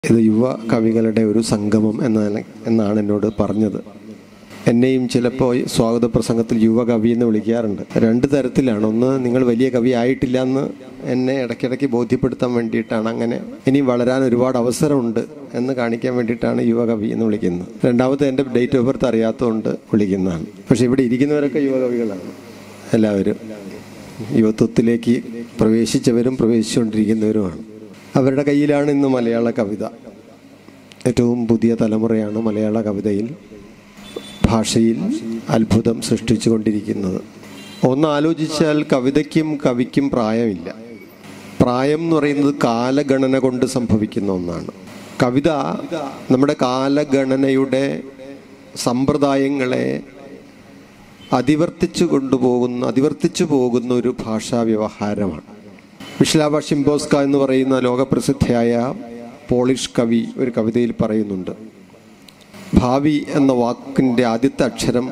ഇത് യുവ കവികളുടെ ഒരു സംഗമം എന്നാണ് എന്നാണ് എന്നോട് പറഞ്ഞത് എന്നെയും ചിലപ്പോൾ സ്വാഗത പ്രസംഗത്തിൽ യുവകവി എന്ന് വിളിക്കാറുണ്ട് രണ്ട് തരത്തിലാണ് ഒന്ന് നിങ്ങൾ വലിയ കവി ആയിട്ടില്ല എന്ന് എന്നെ ഇടയ്ക്കിടയ്ക്ക് ബോധ്യപ്പെടുത്താൻ വേണ്ടിയിട്ടാണ് അങ്ങനെ ഇനി വളരാൻ ഒരുപാട് അവസരമുണ്ട് എന്ന് കാണിക്കാൻ വേണ്ടിയിട്ടാണ് യുവകവി എന്ന് വിളിക്കുന്നത് രണ്ടാമത്തെ എൻ്റെ ഡേറ്റ് ഓഫ് ബർത്ത് അറിയാത്തതുകൊണ്ട് വിളിക്കുന്നതാണ് പക്ഷേ ഇവിടെ ഇരിക്കുന്നവരൊക്കെ യുവകവികളാണ് എല്ലാവരും യുവത്വത്തിലേക്ക് പ്രവേശിച്ചവരും പ്രവേശിച്ചുകൊണ്ടിരിക്കുന്നവരുമാണ് അവരുടെ കയ്യിലാണ് ഇന്ന് മലയാള കവിത ഏറ്റവും പുതിയ തലമുറയാണ് മലയാള കവിതയിൽ ഭാഷയിൽ അത്ഭുതം സൃഷ്ടിച്ചുകൊണ്ടിരിക്കുന്നത് ഒന്ന് ആലോചിച്ചാൽ കവിതയ്ക്കും കവിക്കും പ്രായമില്ല പ്രായം എന്ന് പറയുന്നത് കാലഗണന കൊണ്ട് സംഭവിക്കുന്ന ഒന്നാണ് കവിത നമ്മുടെ കാലഗണനയുടെ സമ്പ്രദായങ്ങളെ അതിവർത്തിച്ചു കൊണ്ടുപോകുന്ന അതിവർത്തിച്ചു പോകുന്ന ഒരു ഭാഷാ വ്യവഹാരമാണ് വിഷ്ലാവ ഷിംബോസ്ക എന്ന് പറയുന്ന ലോകപ്രസിദ്ധയായ പോളിഷ് കവി ഒരു കവിതയിൽ പറയുന്നുണ്ട് ഭാവി എന്ന വാക്കിൻ്റെ ആദ്യത്തെ അക്ഷരം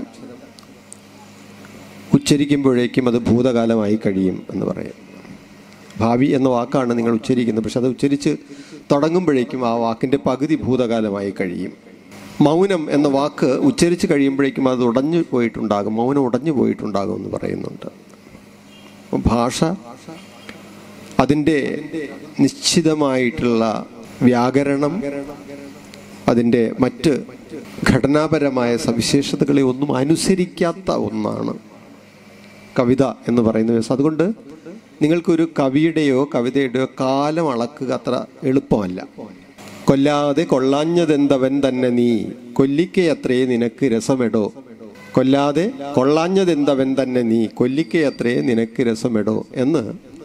ഉച്ചരിക്കുമ്പോഴേക്കും അത് ഭൂതകാലമായി കഴിയും എന്ന് പറയും ഭാവി എന്ന വാക്കാണ് നിങ്ങൾ ഉച്ചരിക്കുന്നത് പക്ഷെ അത് ഉച്ചരിച്ച് തുടങ്ങുമ്പോഴേക്കും ആ വാക്കിൻ്റെ പകുതി ഭൂതകാലമായി കഴിയും മൗനം എന്ന വാക്ക് ഉച്ചരിച്ച് കഴിയുമ്പോഴേക്കും അത് ഉടഞ്ഞു പോയിട്ടുണ്ടാകും മൗനം ഉടഞ്ഞു പോയിട്ടുണ്ടാകും എന്ന് പറയുന്നുണ്ട് അപ്പോൾ ഭാഷ അതിൻ്റെ നിശ്ചിതമായിട്ടുള്ള വ്യാകരണം അതിൻ്റെ മറ്റ് ഘടനാപരമായ സവിശേഷതകളെ ഒന്നും അനുസരിക്കാത്ത ഒന്നാണ് കവിത എന്ന് പറയുന്ന വ്യവസ്ഥ അതുകൊണ്ട് നിങ്ങൾക്കൊരു കവിയുടെയോ കവിതയുടെയോ കാലം അളക്കുക അത്ര എളുപ്പമല്ല കൊല്ലാതെ കൊള്ളാഞ്ഞതെന്തവൻ തന്നെ നീ കൊല്ലിക്കയത്രേ നിനക്ക് രസമെടോ കൊല്ലാതെ കൊള്ളാഞ്ഞതെന്തവൻ തന്നെ നീ കൊല്ലിക്കയത്രേ നിനക്ക് രസമെടോ എന്ന്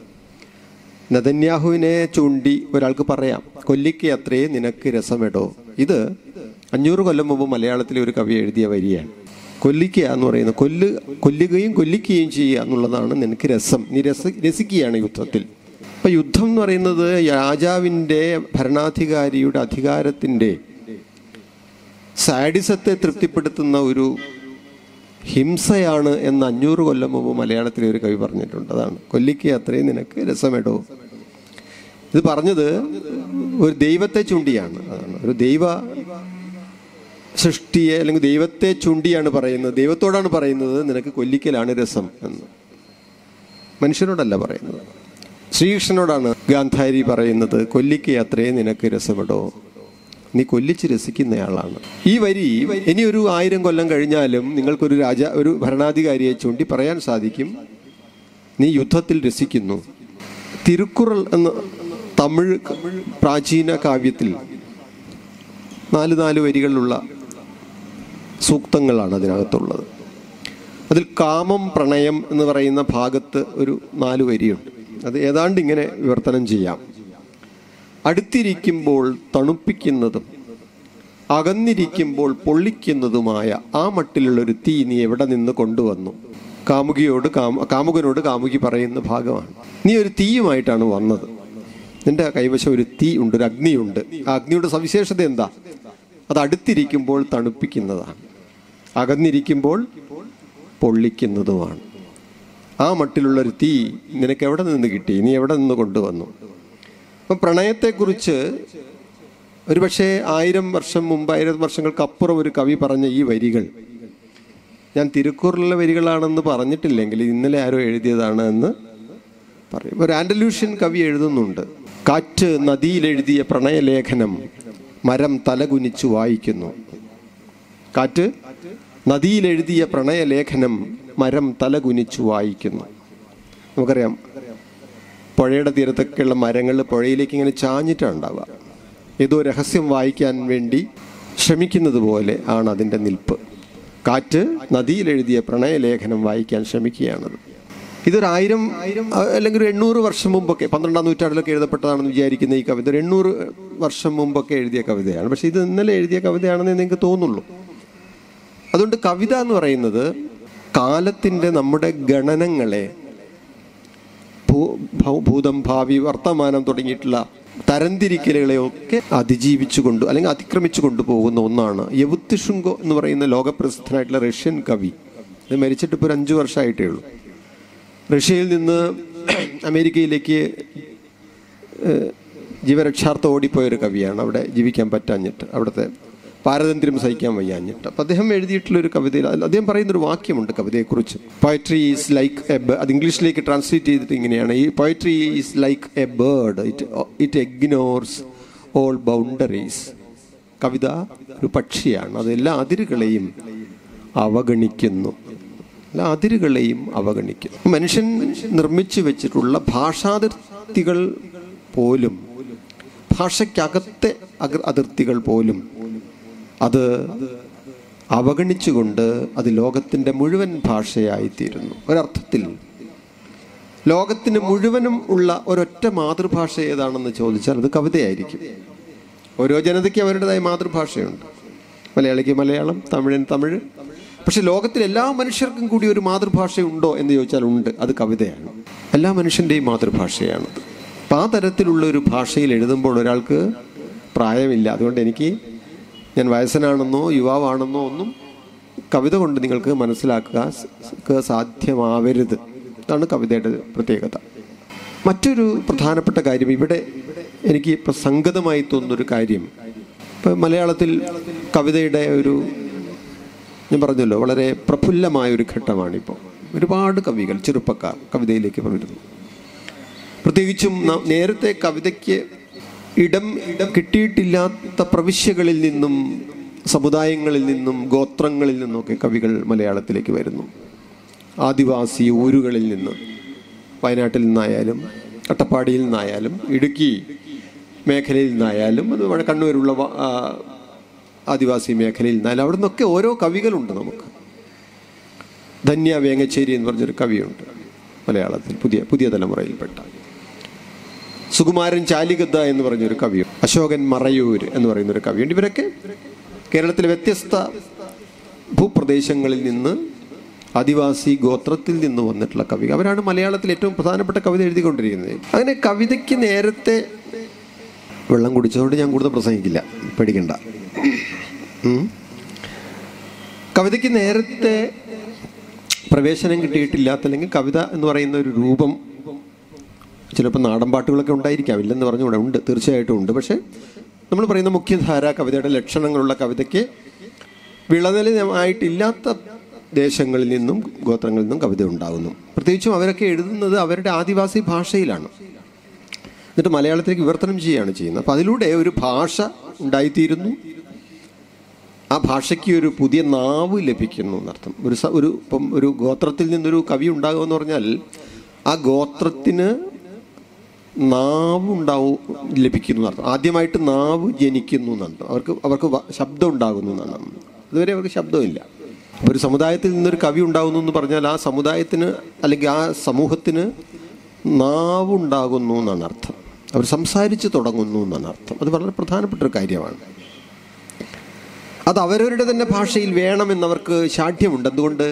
നതന്യാഹുവിനെ ചൂണ്ടി ഒരാൾക്ക് പറയാം കൊല്ലിക്കയത്രേ നിനക്ക് രസമെടോ ഇത് അഞ്ഞൂറ് കൊല്ലം മുമ്പ് മലയാളത്തിലെ ഒരു കവി എഴുതിയ വരിയാണ് കൊല്ലിക്കുക എന്ന് പറയുന്നത് കൊല്ല് കൊല്ലുകയും കൊല്ലിക്കുകയും ചെയ്യുക എന്നുള്ളതാണ് നിനക്ക് രസം നീ രസ രസിക്കുകയാണ് യുദ്ധത്തിൽ അപ്പൊ യുദ്ധം എന്ന് പറയുന്നത് രാജാവിൻ്റെ ഭരണാധികാരിയുടെ അധികാരത്തിൻ്റെ സാഡിസത്തെ തൃപ്തിപ്പെടുത്തുന്ന ഒരു ഹിംസയാണ് എന്ന് അഞ്ഞൂറ് കൊല്ലം മുമ്പ് മലയാളത്തിലെ ഒരു കവി പറഞ്ഞിട്ടുണ്ട് അതാണ് കൊല്ലിക്ക് അത്രയും നിനക്ക് രസമെടോ ഇത് പറഞ്ഞത് ഒരു ദൈവത്തെ ചൂണ്ടിയാണ് അതാണ് ഒരു ദൈവ സൃഷ്ടിയെ അല്ലെങ്കിൽ ദൈവത്തെ ചൂണ്ടിയാണ് പറയുന്നത് ദൈവത്തോടാണ് പറയുന്നത് നിനക്ക് കൊല്ലിക്കലാണ് രസം എന്ന് മനുഷ്യനോടല്ല പറയുന്നത് ശ്രീകൃഷ്ണനോടാണ് ഗാന്ധാരി പറയുന്നത് കൊല്ലിക്ക അത്രേ നിനക്ക് രസപ്പെടോ നീ കൊല്ലിച്ച് രസിക്കുന്നയാളാണ് ഈ വരി ഇനി ഒരു ആയിരം കൊല്ലം കഴിഞ്ഞാലും നിങ്ങൾക്കൊരു രാജ ഒരു ഭരണാധികാരിയെ ചൂണ്ടി പറയാൻ സാധിക്കും നീ യുദ്ധത്തിൽ രസിക്കുന്നു തിരുക്കുറൾ എന്ന തമിഴ് പ്രാചീന കാവ്യത്തിൽ നാല് നാല് വരികളുള്ള സൂക്തങ്ങളാണ് അതിനകത്തുള്ളത് അതിൽ കാമം പ്രണയം എന്ന് പറയുന്ന ഭാഗത്ത് ഒരു നാല് വരിയുണ്ട് അത് ഏതാണ്ട് ഇങ്ങനെ വിവർത്തനം ചെയ്യാം അടുത്തിരിക്കുമ്പോൾ തണുപ്പിക്കുന്നതും അകന്നിരിക്കുമ്പോൾ പൊള്ളിക്കുന്നതുമായ ആ മട്ടിലുള്ള ഒരു തീ നീ എവിടെ നിന്ന് കൊണ്ടുവന്നു കാമുകിയോട് കാമ കാമുകനോട് കാമുകി പറയുന്ന ഭാഗമാണ് നീ ഒരു തീയുമായിട്ടാണ് വന്നത് നിന്റെ കൈവശം ഒരു തീ ഉണ്ട് ഒരു അഗ്നിയുണ്ട് ആ അഗ്നിയുടെ സവിശേഷത എന്താ അത് അടുത്തിരിക്കുമ്പോൾ തണുപ്പിക്കുന്നതാണ് അകന്നിരിക്കുമ്പോൾ പൊള്ളിക്കുന്നതുമാണ് ആ മട്ടിലുള്ള ഒരു തീ നിനക്ക് എവിടെ നിന്ന് കിട്ടി നീ എവിടെ നിന്ന് കൊണ്ടുവന്നു അപ്പം പ്രണയത്തെക്കുറിച്ച് ഒരുപക്ഷെ ആയിരം വർഷം മുമ്പ് ആയിരം വർഷങ്ങൾക്കപ്പുറം ഒരു കവി പറഞ്ഞ ഈ വരികൾ ഞാൻ തിരുക്കുറളിലെ വരികളാണെന്ന് പറഞ്ഞിട്ടില്ലെങ്കിൽ ഇന്നലെ ആരോ എഴുതിയതാണ് എന്ന് പറയും ഒരു ആൻഡലൂഷ്യൻ കവി എഴുതുന്നുണ്ട് കാറ്റ് നദിയിലെഴുതിയ പ്രണയലേഖനം മരം തലകുനിച്ചു വായിക്കുന്നു കാറ്റ് നദിയിലെഴുതിയ പ്രണയലേഖനം മരം തലകുനിച്ചു വായിക്കുന്നു നമുക്കറിയാം പുഴയുടെ തീരത്തൊക്കെയുള്ള മരങ്ങൾ പുഴയിലേക്ക് ഇങ്ങനെ ചാഞ്ഞിട്ടാണ് ഉണ്ടാവുക ഏതോ രഹസ്യം വായിക്കാൻ വേണ്ടി ശ്രമിക്കുന്നത് പോലെ ആണ് അതിൻ്റെ നിൽപ്പ് കാറ്റ് നദിയിലെഴുതിയ പ്രണയലേഖനം വായിക്കാൻ ശ്രമിക്കുകയാണത് ഇതൊരു ആയിരം അല്ലെങ്കിൽ ഒരു എണ്ണൂറ് വർഷം മുമ്പൊക്കെ പന്ത്രണ്ടാം നൂറ്റാണ്ടിലൊക്കെ എഴുതപ്പെട്ടതാണെന്ന് വിചാരിക്കുന്ന ഈ കവിത ഒരു എണ്ണൂറ് വർഷം മുമ്പൊക്കെ എഴുതിയ കവിതയാണ് പക്ഷെ ഇത് ഇന്നലെ എഴുതിയ കവിതയാണെന്ന് നിങ്ങൾക്ക് തോന്നുള്ളൂ അതുകൊണ്ട് കവിത എന്ന് പറയുന്നത് കാലത്തിൻ്റെ നമ്മുടെ ഗണനങ്ങളെ ഭൂതം ഭാവി വർത്തമാനം തുടങ്ങിയിട്ടുള്ള തരംതിരിക്കലുകളെ ഒക്കെ അതിജീവിച്ചു കൊണ്ട് അല്ലെങ്കിൽ അതിക്രമിച്ചു കൊണ്ടുപോകുന്ന ഒന്നാണ് യവുത്തിഷുങ്കോ എന്ന് പറയുന്ന ലോകപ്രസിദ്ധനായിട്ടുള്ള റഷ്യൻ കവി ഇത് മരിച്ചിട്ട് ഇപ്പോൾ ഒരു അഞ്ചു വർഷമായിട്ടേ ഉള്ളൂ റഷ്യയിൽ നിന്ന് അമേരിക്കയിലേക്ക് ജീവരക്ഷാർത്ഥം ഓടിപ്പോയ ഒരു കവിയാണ് അവിടെ ജീവിക്കാൻ പറ്റാഞ്ഞിട്ട് അവിടുത്തെ പാരതന്ത്ര്യം സഹിക്കാൻ വയ്യാഞ്ഞിട്ട് അപ്പം അദ്ദേഹം എഴുതിയിട്ടുള്ള ഒരു കവിതയിൽ അതിൽ അദ്ദേഹം പറയുന്നൊരു വാക്യമുണ്ട് കവിതയെക്കുറിച്ച് പോയട്രി ഈസ് ലൈക്ക് എ അത് ഇംഗ്ലീഷിലേക്ക് ട്രാൻസ്ലേറ്റ് ചെയ്തിട്ട് ഇങ്ങനെയാണ് ഈ poetry is like a bird it it ignores all boundaries കവിത ഒരു പക്ഷിയാണ് അത് എല്ലാ അതിരുകളെയും അവഗണിക്കുന്നു എല്ലാ അതിരുകളെയും അവഗണിക്കുന്നു മനുഷ്യൻ നിർമ്മിച്ചു വെച്ചിട്ടുള്ള ഭാഷാതിർത്തികൾ പോലും ഭാഷയ്ക്കകത്തെ അഗ- അതിർത്തികൾ പോലും അത് അവഗണിച്ചുകൊണ്ട് അത് ലോകത്തിൻ്റെ മുഴുവൻ ഭാഷയായിത്തീരുന്നു ഒരർത്ഥത്തിൽ ലോകത്തിന് മുഴുവനും ഉള്ള ഒരൊറ്റ മാതൃഭാഷ ഏതാണെന്ന് ചോദിച്ചാൽ അത് കവിതയായിരിക്കും ഓരോ ജനതയ്ക്ക് അവരുടേതായ മാതൃഭാഷയുണ്ട് മലയാളിക്ക് മലയാളം തമിഴൻ തമിഴ് പക്ഷെ ലോകത്തിൽ എല്ലാ മനുഷ്യർക്കും കൂടി ഒരു മാതൃഭാഷയുണ്ടോ എന്ന് ചോദിച്ചാൽ ഉണ്ട് അത് കവിതയാണ് എല്ലാ മനുഷ്യൻ്റെയും മാതൃഭാഷയാണത് അപ്പം ആ തരത്തിലുള്ള ഒരു ഭാഷയിൽ എഴുതുമ്പോൾ ഒരാൾക്ക് പ്രായമില്ല അതുകൊണ്ട് എനിക്ക് ഞാൻ വയസ്സനാണെന്നോ യുവാവാണെന്നോ ഒന്നും കവിത കൊണ്ട് നിങ്ങൾക്ക് മനസ്സിലാക്കുക സ- സാധ്യമാവരുത് ഇതാണ് കവിതയുടെ പ്രത്യേകത മറ്റൊരു പ്രധാനപ്പെട്ട കാര്യം ഇവിടെ എനിക്ക് ഇപ്പം സംഗതമായി തോന്നുന്നൊരു കാര്യം ഇപ്പം മലയാളത്തിൽ കവിതയുടെ ഒരു ഞാൻ പറഞ്ഞല്ലോ വളരെ പ്രഫുല്ലമായ ഒരു ഘട്ടമാണിപ്പോൾ ഒരുപാട് കവികൾ ചെറുപ്പക്കാർ കവിതയിലേക്ക് വരുന്നു പ്രത്യേകിച്ചും നാം നേരത്തെ കവിതയ്ക്ക് ഇടം ഇടം കിട്ടിയിട്ടില്ലാത്ത പ്രവിശ്യകളിൽ നിന്നും സമുദായങ്ങളിൽ നിന്നും ഗോത്രങ്ങളിൽ നിന്നൊക്കെ കവികൾ മലയാളത്തിലേക്ക് വരുന്നു ആദിവാസി ഊരുകളിൽ നിന്ന് വയനാട്ടിൽ നിന്നായാലും അട്ടപ്പാടിയിൽ നിന്നായാലും ഇടുക്കി മേഖലയിൽ നിന്നായാലും അത് വഴ- കണ്ണൂരുള്ള വ- ആ, ആദിവാസി മേഖലയിൽ നിന്നായാലും അവിടെ നിന്നൊക്കെ ഓരോ കവികളുണ്ട് നമുക്ക് ധന്യ വേങ്ങച്ചേരി എന്ന് പറഞ്ഞൊരു കവിയുണ്ട് മലയാളത്തിൽ പുതിയ പുതിയ തലമുറയിൽപ്പെട്ട സുകുമാരൻ ചാലികദ്ദ എന്ന് പറഞ്ഞൊരു കവിയും അശോകൻ മറയൂർ എന്ന് പറയുന്ന ഒരു കവിയുണ്ട് ഇവരൊക്കെ കേരളത്തിലെ വ്യത്യസ്ത ഭൂപ്രദേശങ്ങളിൽ നിന്ന് ആദിവാസി ഗോത്രത്തിൽ നിന്ന് വന്നിട്ടുള്ള കവി അവരാണ് മലയാളത്തിൽ ഏറ്റവും പ്രധാനപ്പെട്ട കവിത എഴുതിക്കൊണ്ടിരിക്കുന്നത് അങ്ങനെ കവിതയ്ക്ക് നേരത്തെ വെള്ളം കുടിച്ചതുകൊണ്ട് ഞാൻ കൂടുതൽ പ്രസംഗിക്കില്ല പേടിക്കണ്ട ഉം. കവിതയ്ക്ക് നേരത്തെ പ്രവേശനം കിട്ടിയിട്ടില്ലാത്ത അല്ലെങ്കിൽ കവിത എന്ന് പറയുന്ന ഒരു രൂപം ചിലപ്പോൾ നാടൻ പാട്ടുകളൊക്കെ ഉണ്ടായിരിക്കാം ഇല്ലെന്ന് പറഞ്ഞുകൂടെ ഉണ്ട് തീർച്ചയായിട്ടും ഉണ്ട് പക്ഷേ നമ്മൾ പറയുന്ന മുഖ്യധാര കവിതയുടെ ലക്ഷണങ്ങളുള്ള കവിതയ്ക്ക് വിളനിലമായിട്ടില്ലാത്ത ദേശങ്ങളിൽ നിന്നും ഗോത്രങ്ങളിൽ നിന്നും കവിത ഉണ്ടാകുന്നു പ്രത്യേകിച്ചും അവരൊക്കെ എഴുതുന്നത് അവരുടെ ആദിവാസി ഭാഷയിലാണ് എന്നിട്ട് മലയാളത്തിലേക്ക് വിവർത്തനം ചെയ്യുകയാണ് ചെയ്യുന്നത് അപ്പം അതിലൂടെ ഒരു ഭാഷ ഉണ്ടായിത്തീരുന്നു ആ ഭാഷയ്ക്ക് ഒരു പുതിയ നാവ് ലഭിക്കുന്നു എന്നർത്ഥം ഒരു സ- ഒരു ഇപ്പം ഒരു ഗോത്രത്തിൽ നിന്നൊരു കവി ഉണ്ടാകുമെന്ന് പറഞ്ഞാൽ ആ ഗോത്രത്തിന് നാവ് ഉണ്ടാവും ലഭിക്കുന്നു എന്നർത്ഥം ആദ്യമായിട്ട് നാവ് ജനിക്കുന്നു എന്നർത്ഥം അവർക്ക് അവർക്ക് വ- ശബ്ദം ഉണ്ടാകുന്നു എന്നാണ് അതുവരെ അവർക്ക് ശബ്ദമില്ല അപ്പോൾ ഒരു സമുദായത്തിൽ നിന്നൊരു കവി ഉണ്ടാകുന്നു എന്ന് പറഞ്ഞാൽ ആ സമുദായത്തിന് അല്ലെങ്കിൽ ആ സമൂഹത്തിന് നാവ് ഉണ്ടാകുന്നു എന്നാണ് അർത്ഥം അവർ സംസാരിച്ച് തുടങ്ങുന്നു എന്നാണ് അർത്ഥം അത് വളരെ പ്രധാനപ്പെട്ട ഒരു കാര്യമാണ് അത് അവരവരുടെ തന്നെ ഭാഷയിൽ വേണമെന്നവർക്ക് ശാഠ്യമുണ്ട് എന്തുകൊണ്ട്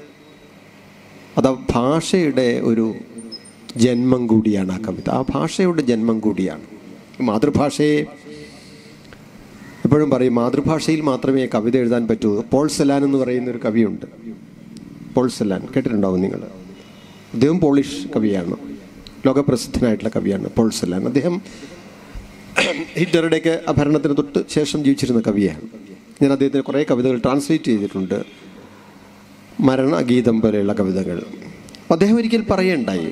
അത് ആ ഭാഷയുടെ ഒരു ജന്മം കൂടിയാണ് ആ കവിത ആ ഭാഷയുടെ ജന്മം കൂടിയാണ് മാതൃഭാഷയെ എപ്പോഴും പറയും മാതൃഭാഷയിൽ മാത്രമേ കവിത എഴുതാൻ പറ്റൂ പോൾ സെലാൻ എന്ന് പറയുന്ന ഒരു കവിയുണ്ട് പോൾ സെലാൻ കേട്ടിട്ടുണ്ടാവും നിങ്ങൾ അദ്ദേഹം പോളിഷ് കവിയാണ് ലോകപ്രസിദ്ധനായിട്ടുള്ള കവിയാണ് പോൾ സെലാൻ അദ്ദേഹം ഹിറ്റ്ലറുടെയൊക്കെ ഭരണത്തിന് തൊട്ട് ശേഷം ജീവിച്ചിരുന്ന കവിയാണ് ഞാൻ അദ്ദേഹത്തിന് കുറേ കവിതകൾ ട്രാൻസ്ലേറ്റ് ചെയ്തിട്ടുണ്ട് മരണഗീതം പോലെയുള്ള കവിതകൾ അപ്പം അദ്ദേഹം ഒരിക്കൽ പറയണ്ടായി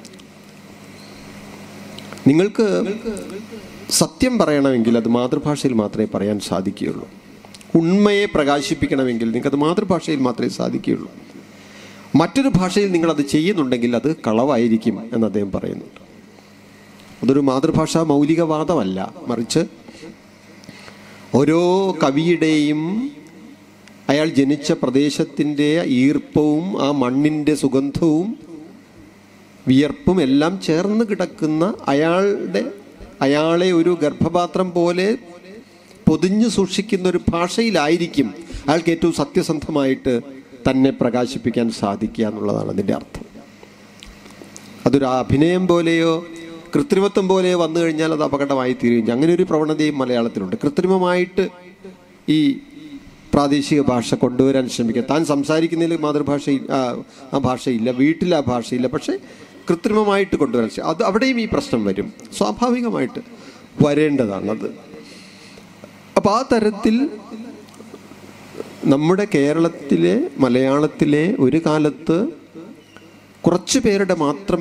നിങ്ങൾക്ക് സത്യം പറയണമെങ്കിൽ അത് മാതൃഭാഷയിൽ മാത്രമേ പറയാൻ സാധിക്കുകയുള്ളൂ ഉണ്മയെ പ്രകാശിപ്പിക്കണമെങ്കിൽ നിങ്ങൾക്കത് മാതൃഭാഷയിൽ മാത്രമേ സാധിക്കുകയുള്ളൂ മറ്റൊരു ഭാഷയിൽ നിങ്ങളത് ചെയ്യുന്നുണ്ടെങ്കിൽ അത് കളവായിരിക്കും എന്ന് അദ്ദേഹം പറയുന്നുണ്ട് അതൊരു മാതൃഭാഷാ മൗലികവാദമല്ല മറിച്ച് ഓരോ കവിയുടെയും അയാൾ ജനിച്ച പ്രദേശത്തിൻ്റെ ഈർപ്പവും ആ മണ്ണിൻ്റെ സുഗന്ധവും വിയർപ്പും എല്ലാം ചേർന്ന് കിടക്കുന്ന അയാളുടെ അയാളെ ഒരു ഗർഭപാത്രം പോലെ പൊതിഞ്ഞു സൂക്ഷിക്കുന്ന ഒരു ഭാഷയിലായിരിക്കും അയാൾക്ക് ഏറ്റവും സത്യസന്ധമായിട്ട് തന്നെ പ്രകാശിപ്പിക്കാൻ സാധിക്കുക എന്നുള്ളതാണ് അതിൻ്റെ അർത്ഥം അതൊരു അഭിനയം പോലെയോ കൃത്രിമത്വം പോലെയോ വന്നു കഴിഞ്ഞാൽ അത് അപകടമായി തീരുകയും അങ്ങനെ ഒരു പ്രവണതയും മലയാളത്തിലുണ്ട് കൃത്രിമമായിട്ട് ഈ പ്രാദേശിക ഭാഷ കൊണ്ടുവരാൻ ശ്രമിക്കുക താൻ സംസാരിക്കുന്നതിൽ മാതൃഭാഷ ആ ആ ഭാഷയില്ല വീട്ടിൽ ആ ഭാഷയില്ല പക്ഷേ കൃത്രിമമായിട്ട് കൊണ്ടുവരാൻ ശ്രമിക്കുക അത് അവിടെയും ഈ പ്രശ്നം വരും സ്വാഭാവികമായിട്ട് വരേണ്ടതാണത് അപ്പം ആ തരത്തിൽ നമ്മുടെ കേരളത്തിലെ മലയാളത്തിലെ ഒരു കാലത്ത് കുറച്ച് പേരുടെ മാത്രം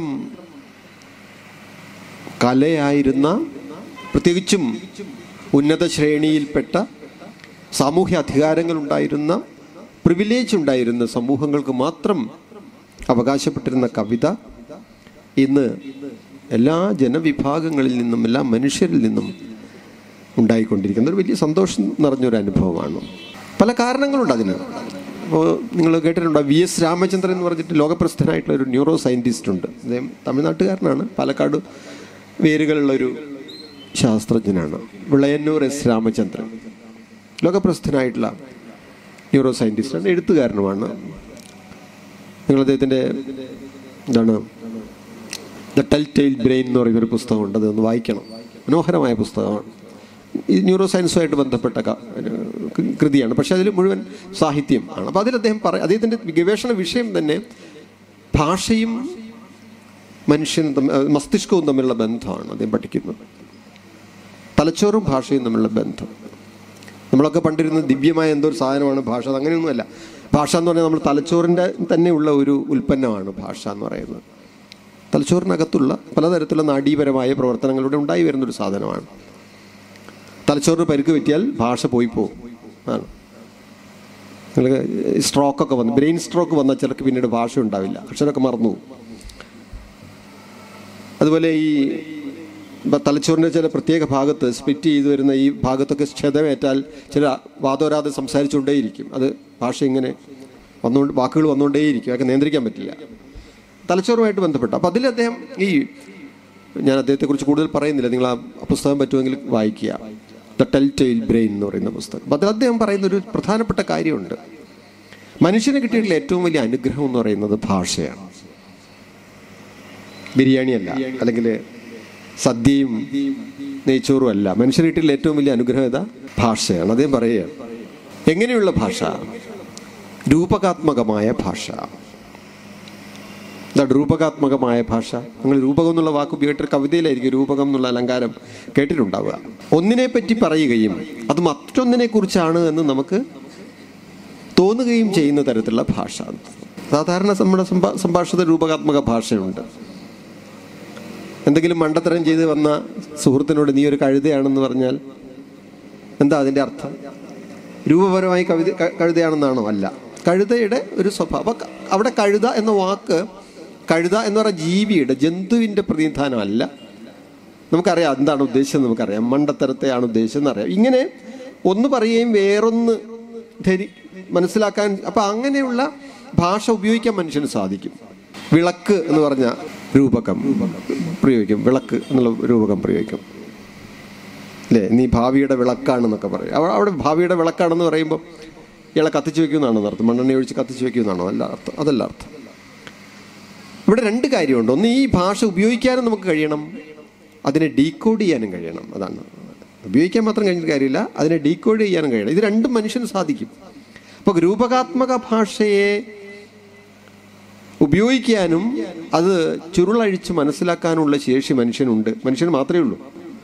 കലയായിരുന്ന പ്രത്യേകിച്ചും ഉന്നത ശ്രേണിയിൽപ്പെട്ട സാമൂഹ്യ അധികാരങ്ങൾ ഉണ്ടായിരുന്ന പ്രിവിലേജ് ഉണ്ടായിരുന്ന സമൂഹങ്ങൾക്ക് മാത്രം അവകാശപ്പെട്ടിരുന്ന കവിത ഇന്ന് എല്ലാ ജനവിഭാഗങ്ങളിൽ നിന്നും എല്ലാ മനുഷ്യരിൽ നിന്നും ഉണ്ടായിക്കൊണ്ടിരിക്കുന്ന ഒരു വലിയ സന്തോഷം നിറഞ്ഞൊരു അനുഭവമാണ് പല കാരണങ്ങളുണ്ട് അതിന് അപ്പോൾ നിങ്ങൾ കേട്ടിട്ടുണ്ടോ വി എസ് രാമചന്ദ്രൻ എന്ന് പറഞ്ഞിട്ട് ലോകപ്രസിദ്ധനായിട്ടുള്ള ഒരു ന്യൂറോ സയൻറ്റിസ്റ്റ് ഉണ്ട് അദ്ദേഹം തമിഴ്നാട്ടുകാരനാണ് പാലക്കാട് വേരുകളുള്ള ഒരു ശാസ്ത്രജ്ഞനാണ് വിളയന്നൂർ എസ് രാമചന്ദ്രൻ ലോകപ്രസിദ്ധനായിട്ടുള്ള ന്യൂറോ സയൻറ്റിസ്റ്റാണ് എഴുത്തുകാരനുമാണ് നിങ്ങൾ അദ്ദേഹത്തിൻ്റെ എന്താണ് ദ ടെൽ ടെയിൽ ബ്രെയിൻ എന്ന് പറയുന്നൊരു പുസ്തകമുണ്ട് അതൊന്ന് വായിക്കണം മനോഹരമായ പുസ്തകമാണ് ഈ ന്യൂറോ സയൻസുമായിട്ട് ബന്ധപ്പെട്ട ക- ഒരു കൃതിയാണ് പക്ഷേ അതിൽ മുഴുവൻ സാഹിത്യം ആണ് അപ്പോൾ അതിൽ അദ്ദേഹം പറ അദ്ദേഹത്തിൻ്റെ ഗവേഷണ വിഷയം തന്നെ ഭാഷയും മനുഷ്യനും തമ്മിൽ അഹ് മസ്തിഷ്കവും തമ്മിലുള്ള ബന്ധമാണ് അദ്ദേഹം പഠിക്കുന്നത് തലച്ചോറും ഭാഷയും തമ്മിലുള്ള ബന്ധം നമ്മളൊക്കെ പണ്ടിരുന്ന ദിവ്യമായ എന്തോ ഒരു സാധനമാണ് ഭാഷ അത് അങ്ങനെയൊന്നുമല്ല ഭാഷ എന്ന് പറഞ്ഞാൽ നമ്മൾ തലച്ചോറിൻ്റെ തന്നെയുള്ള ഒരു ഉൽപ്പന്നമാണ് ഭാഷ എന്ന് പറയുന്നത് തലച്ചോറിനകത്തുള്ള പലതരത്തിലുള്ള നാഡീപരമായ പ്രവർത്തനങ്ങളിലൂടെ ഉണ്ടായി വരുന്നൊരു സാധനമാണ് തലച്ചോറിന് പരിക്ക് പറ്റിയാൽ ഭാഷ പോയി പോകും ആണ് നിങ്ങൾക്ക് സ്ട്രോക്കൊക്കെ വന്നു ബ്രെയിൻ സ്ട്രോക്ക് വന്നാൽ ചിലർക്ക് പിന്നീട് ഭാഷ ഉണ്ടാവില്ല അക്ഷരമൊക്കെ മറന്നു പോകും അതുപോലെ ഈ ഇപ്പം തലച്ചോറിൻ്റെ ചില പ്രത്യേക ഭാഗത്ത് സ്പ്ലിറ്റ് ചെയ്ത് വരുന്ന ഈ ഭാഗത്തൊക്കെ ക്ഷതമേറ്റാൽ ചില വാദോരാതെ സംസാരിച്ചുകൊണ്ടേയിരിക്കും അത് ഭാഷ ഇങ്ങനെ വന്നുകൊണ്ട് വാക്കുകൾ വന്നുകൊണ്ടേയിരിക്കും അതൊക്കെ നിയന്ത്രിക്കാൻ പറ്റില്ല തലച്ചോറുമായിട്ട് ബന്ധപ്പെട്ട അപ്പം അതിൽ അദ്ദേഹം ഈ ഞാൻ അദ്ദേഹത്തെക്കുറിച്ച് കൂടുതൽ പറയുന്നില്ല നിങ്ങൾ ആ പുസ്തകം പറ്റുമെങ്കിൽ വായിക്കുക ദ ടെൽ ടെയിൽ ബ്രെയിൻ എന്ന് പറയുന്ന പുസ്തകം അപ്പം അതിൽ അദ്ദേഹം പറയുന്ന ഒരു പ്രധാനപ്പെട്ട കാര്യമുണ്ട് മനുഷ്യന് കിട്ടിയിട്ടുള്ള ഏറ്റവും വലിയ അനുഗ്രഹം എന്ന് പറയുന്നത് ഭാഷയാണ് ബിരിയാണിയല്ല അല്ലെങ്കിൽ സദ്യയും നെയ്ച്ചോറും അല്ല മനുഷ്യന് കിട്ടിയുള്ള ഏറ്റവും വലിയ അനുഗ്രഹം ഏതാ ഭാഷയാണ് അദ്ദേഹം പറയുക എങ്ങനെയുള്ള ഭാഷ രൂപകാത്മകമായ ഭാഷ എന്താണ് രൂപകാത്മകമായ ഭാഷ നിങ്ങൾ രൂപകം എന്നുള്ള വാക്ക് ഉപയോഗിച്ചിട്ട് കവിതയിലായിരിക്കും രൂപകം എന്നുള്ള അലങ്കാരം കേട്ടിട്ടുണ്ടാവുക ഒന്നിനെ പറ്റി പറയുകയും അത് മറ്റൊന്നിനെ കുറിച്ചാണ് എന്ന് നമുക്ക് തോന്നുകയും ചെയ്യുന്ന തരത്തിലുള്ള ഭാഷ സാധാരണ നമ്മുടെ സംഭാ സംഭാഷിത രൂപകാത്മക ഭാഷയുണ്ട് എന്തെങ്കിലും മണ്ടത്തരം ചെയ്ത് വന്ന സുഹൃത്തിനോട് നീ ഒരു കഴുതയാണെന്ന് പറഞ്ഞാൽ എന്താ അതിൻ്റെ അർത്ഥം രൂപപരമായി കവിത ക- കഴുതയാണെന്നാണോ അല്ല കഴുതയുടെ ഒരു സ്വഭാവം അപ്പൊ ക- അവിടെ കഴുത എന്ന വാക്ക് കഴുത എന്ന് പറയുന്ന ജീവിയുടെ ജന്തുവിൻ്റെ പ്രതിനിധാനമല്ല നമുക്കറിയാം എന്താണ് ഉദ്ദേശിച്ചത് നമുക്കറിയാം മണ്ടത്തരത്തെയാണ് ഉദ്ദേശിച്ചതെന്ന് അറിയാം ഇങ്ങനെ ഒന്ന് പറയുകയും വേറൊന്ന് ധരി മനസ്സിലാക്കാൻ അപ്പം അങ്ങനെയുള്ള ഭാഷ ഉപയോഗിക്കാൻ മനുഷ്യന് സാധിക്കും വിളക്ക് എന്ന് പറഞ്ഞ രൂപകം പ്രയോഗിക്കും വിളക്ക് എന്നുള്ള രൂപകം പ്രയോഗിക്കും അല്ലേ നീ ഭാവിയുടെ വിളക്കാണെന്നൊക്കെ പറയും അവ- അവിടെ ഭാവിയുടെ വിളക്കാണെന്ന് പറയുമ്പോൾ ഇയാളെ കത്തിച്ച് വെക്കുമെന്നാണോ അർത്ഥം മണ്ണെണ്ണ ഒഴിച്ച് കത്തിച്ച് വെക്കുമെന്നാണോ അല്ല അർത്ഥം അതല്ല അർത്ഥം ഇവിടെ രണ്ട് കാര്യമുണ്ട് ഒന്ന് ഈ ഭാഷ ഉപയോഗിക്കാനും നമുക്ക് കഴിയണം അതിനെ ഡീകോഡ് ചെയ്യാനും കഴിയണം അതാണ് ഉപയോഗിക്കാൻ മാത്രം കഴിഞ്ഞിട്ട് കാര്യമില്ല അതിനെ ഡീകോഡ് ചെയ്യാനും കഴിയണം ഇത് രണ്ടും മനുഷ്യന് സാധിക്കും അപ്പോൾ രൂപകാത്മക ഭാഷയെ ഉപയോഗിക്കാനും അത് ചുരുളഴിച്ച് മനസ്സിലാക്കാനുള്ള ശേഷി മനുഷ്യനുണ്ട് മനുഷ്യന് മാത്രമേ ഉള്ളൂ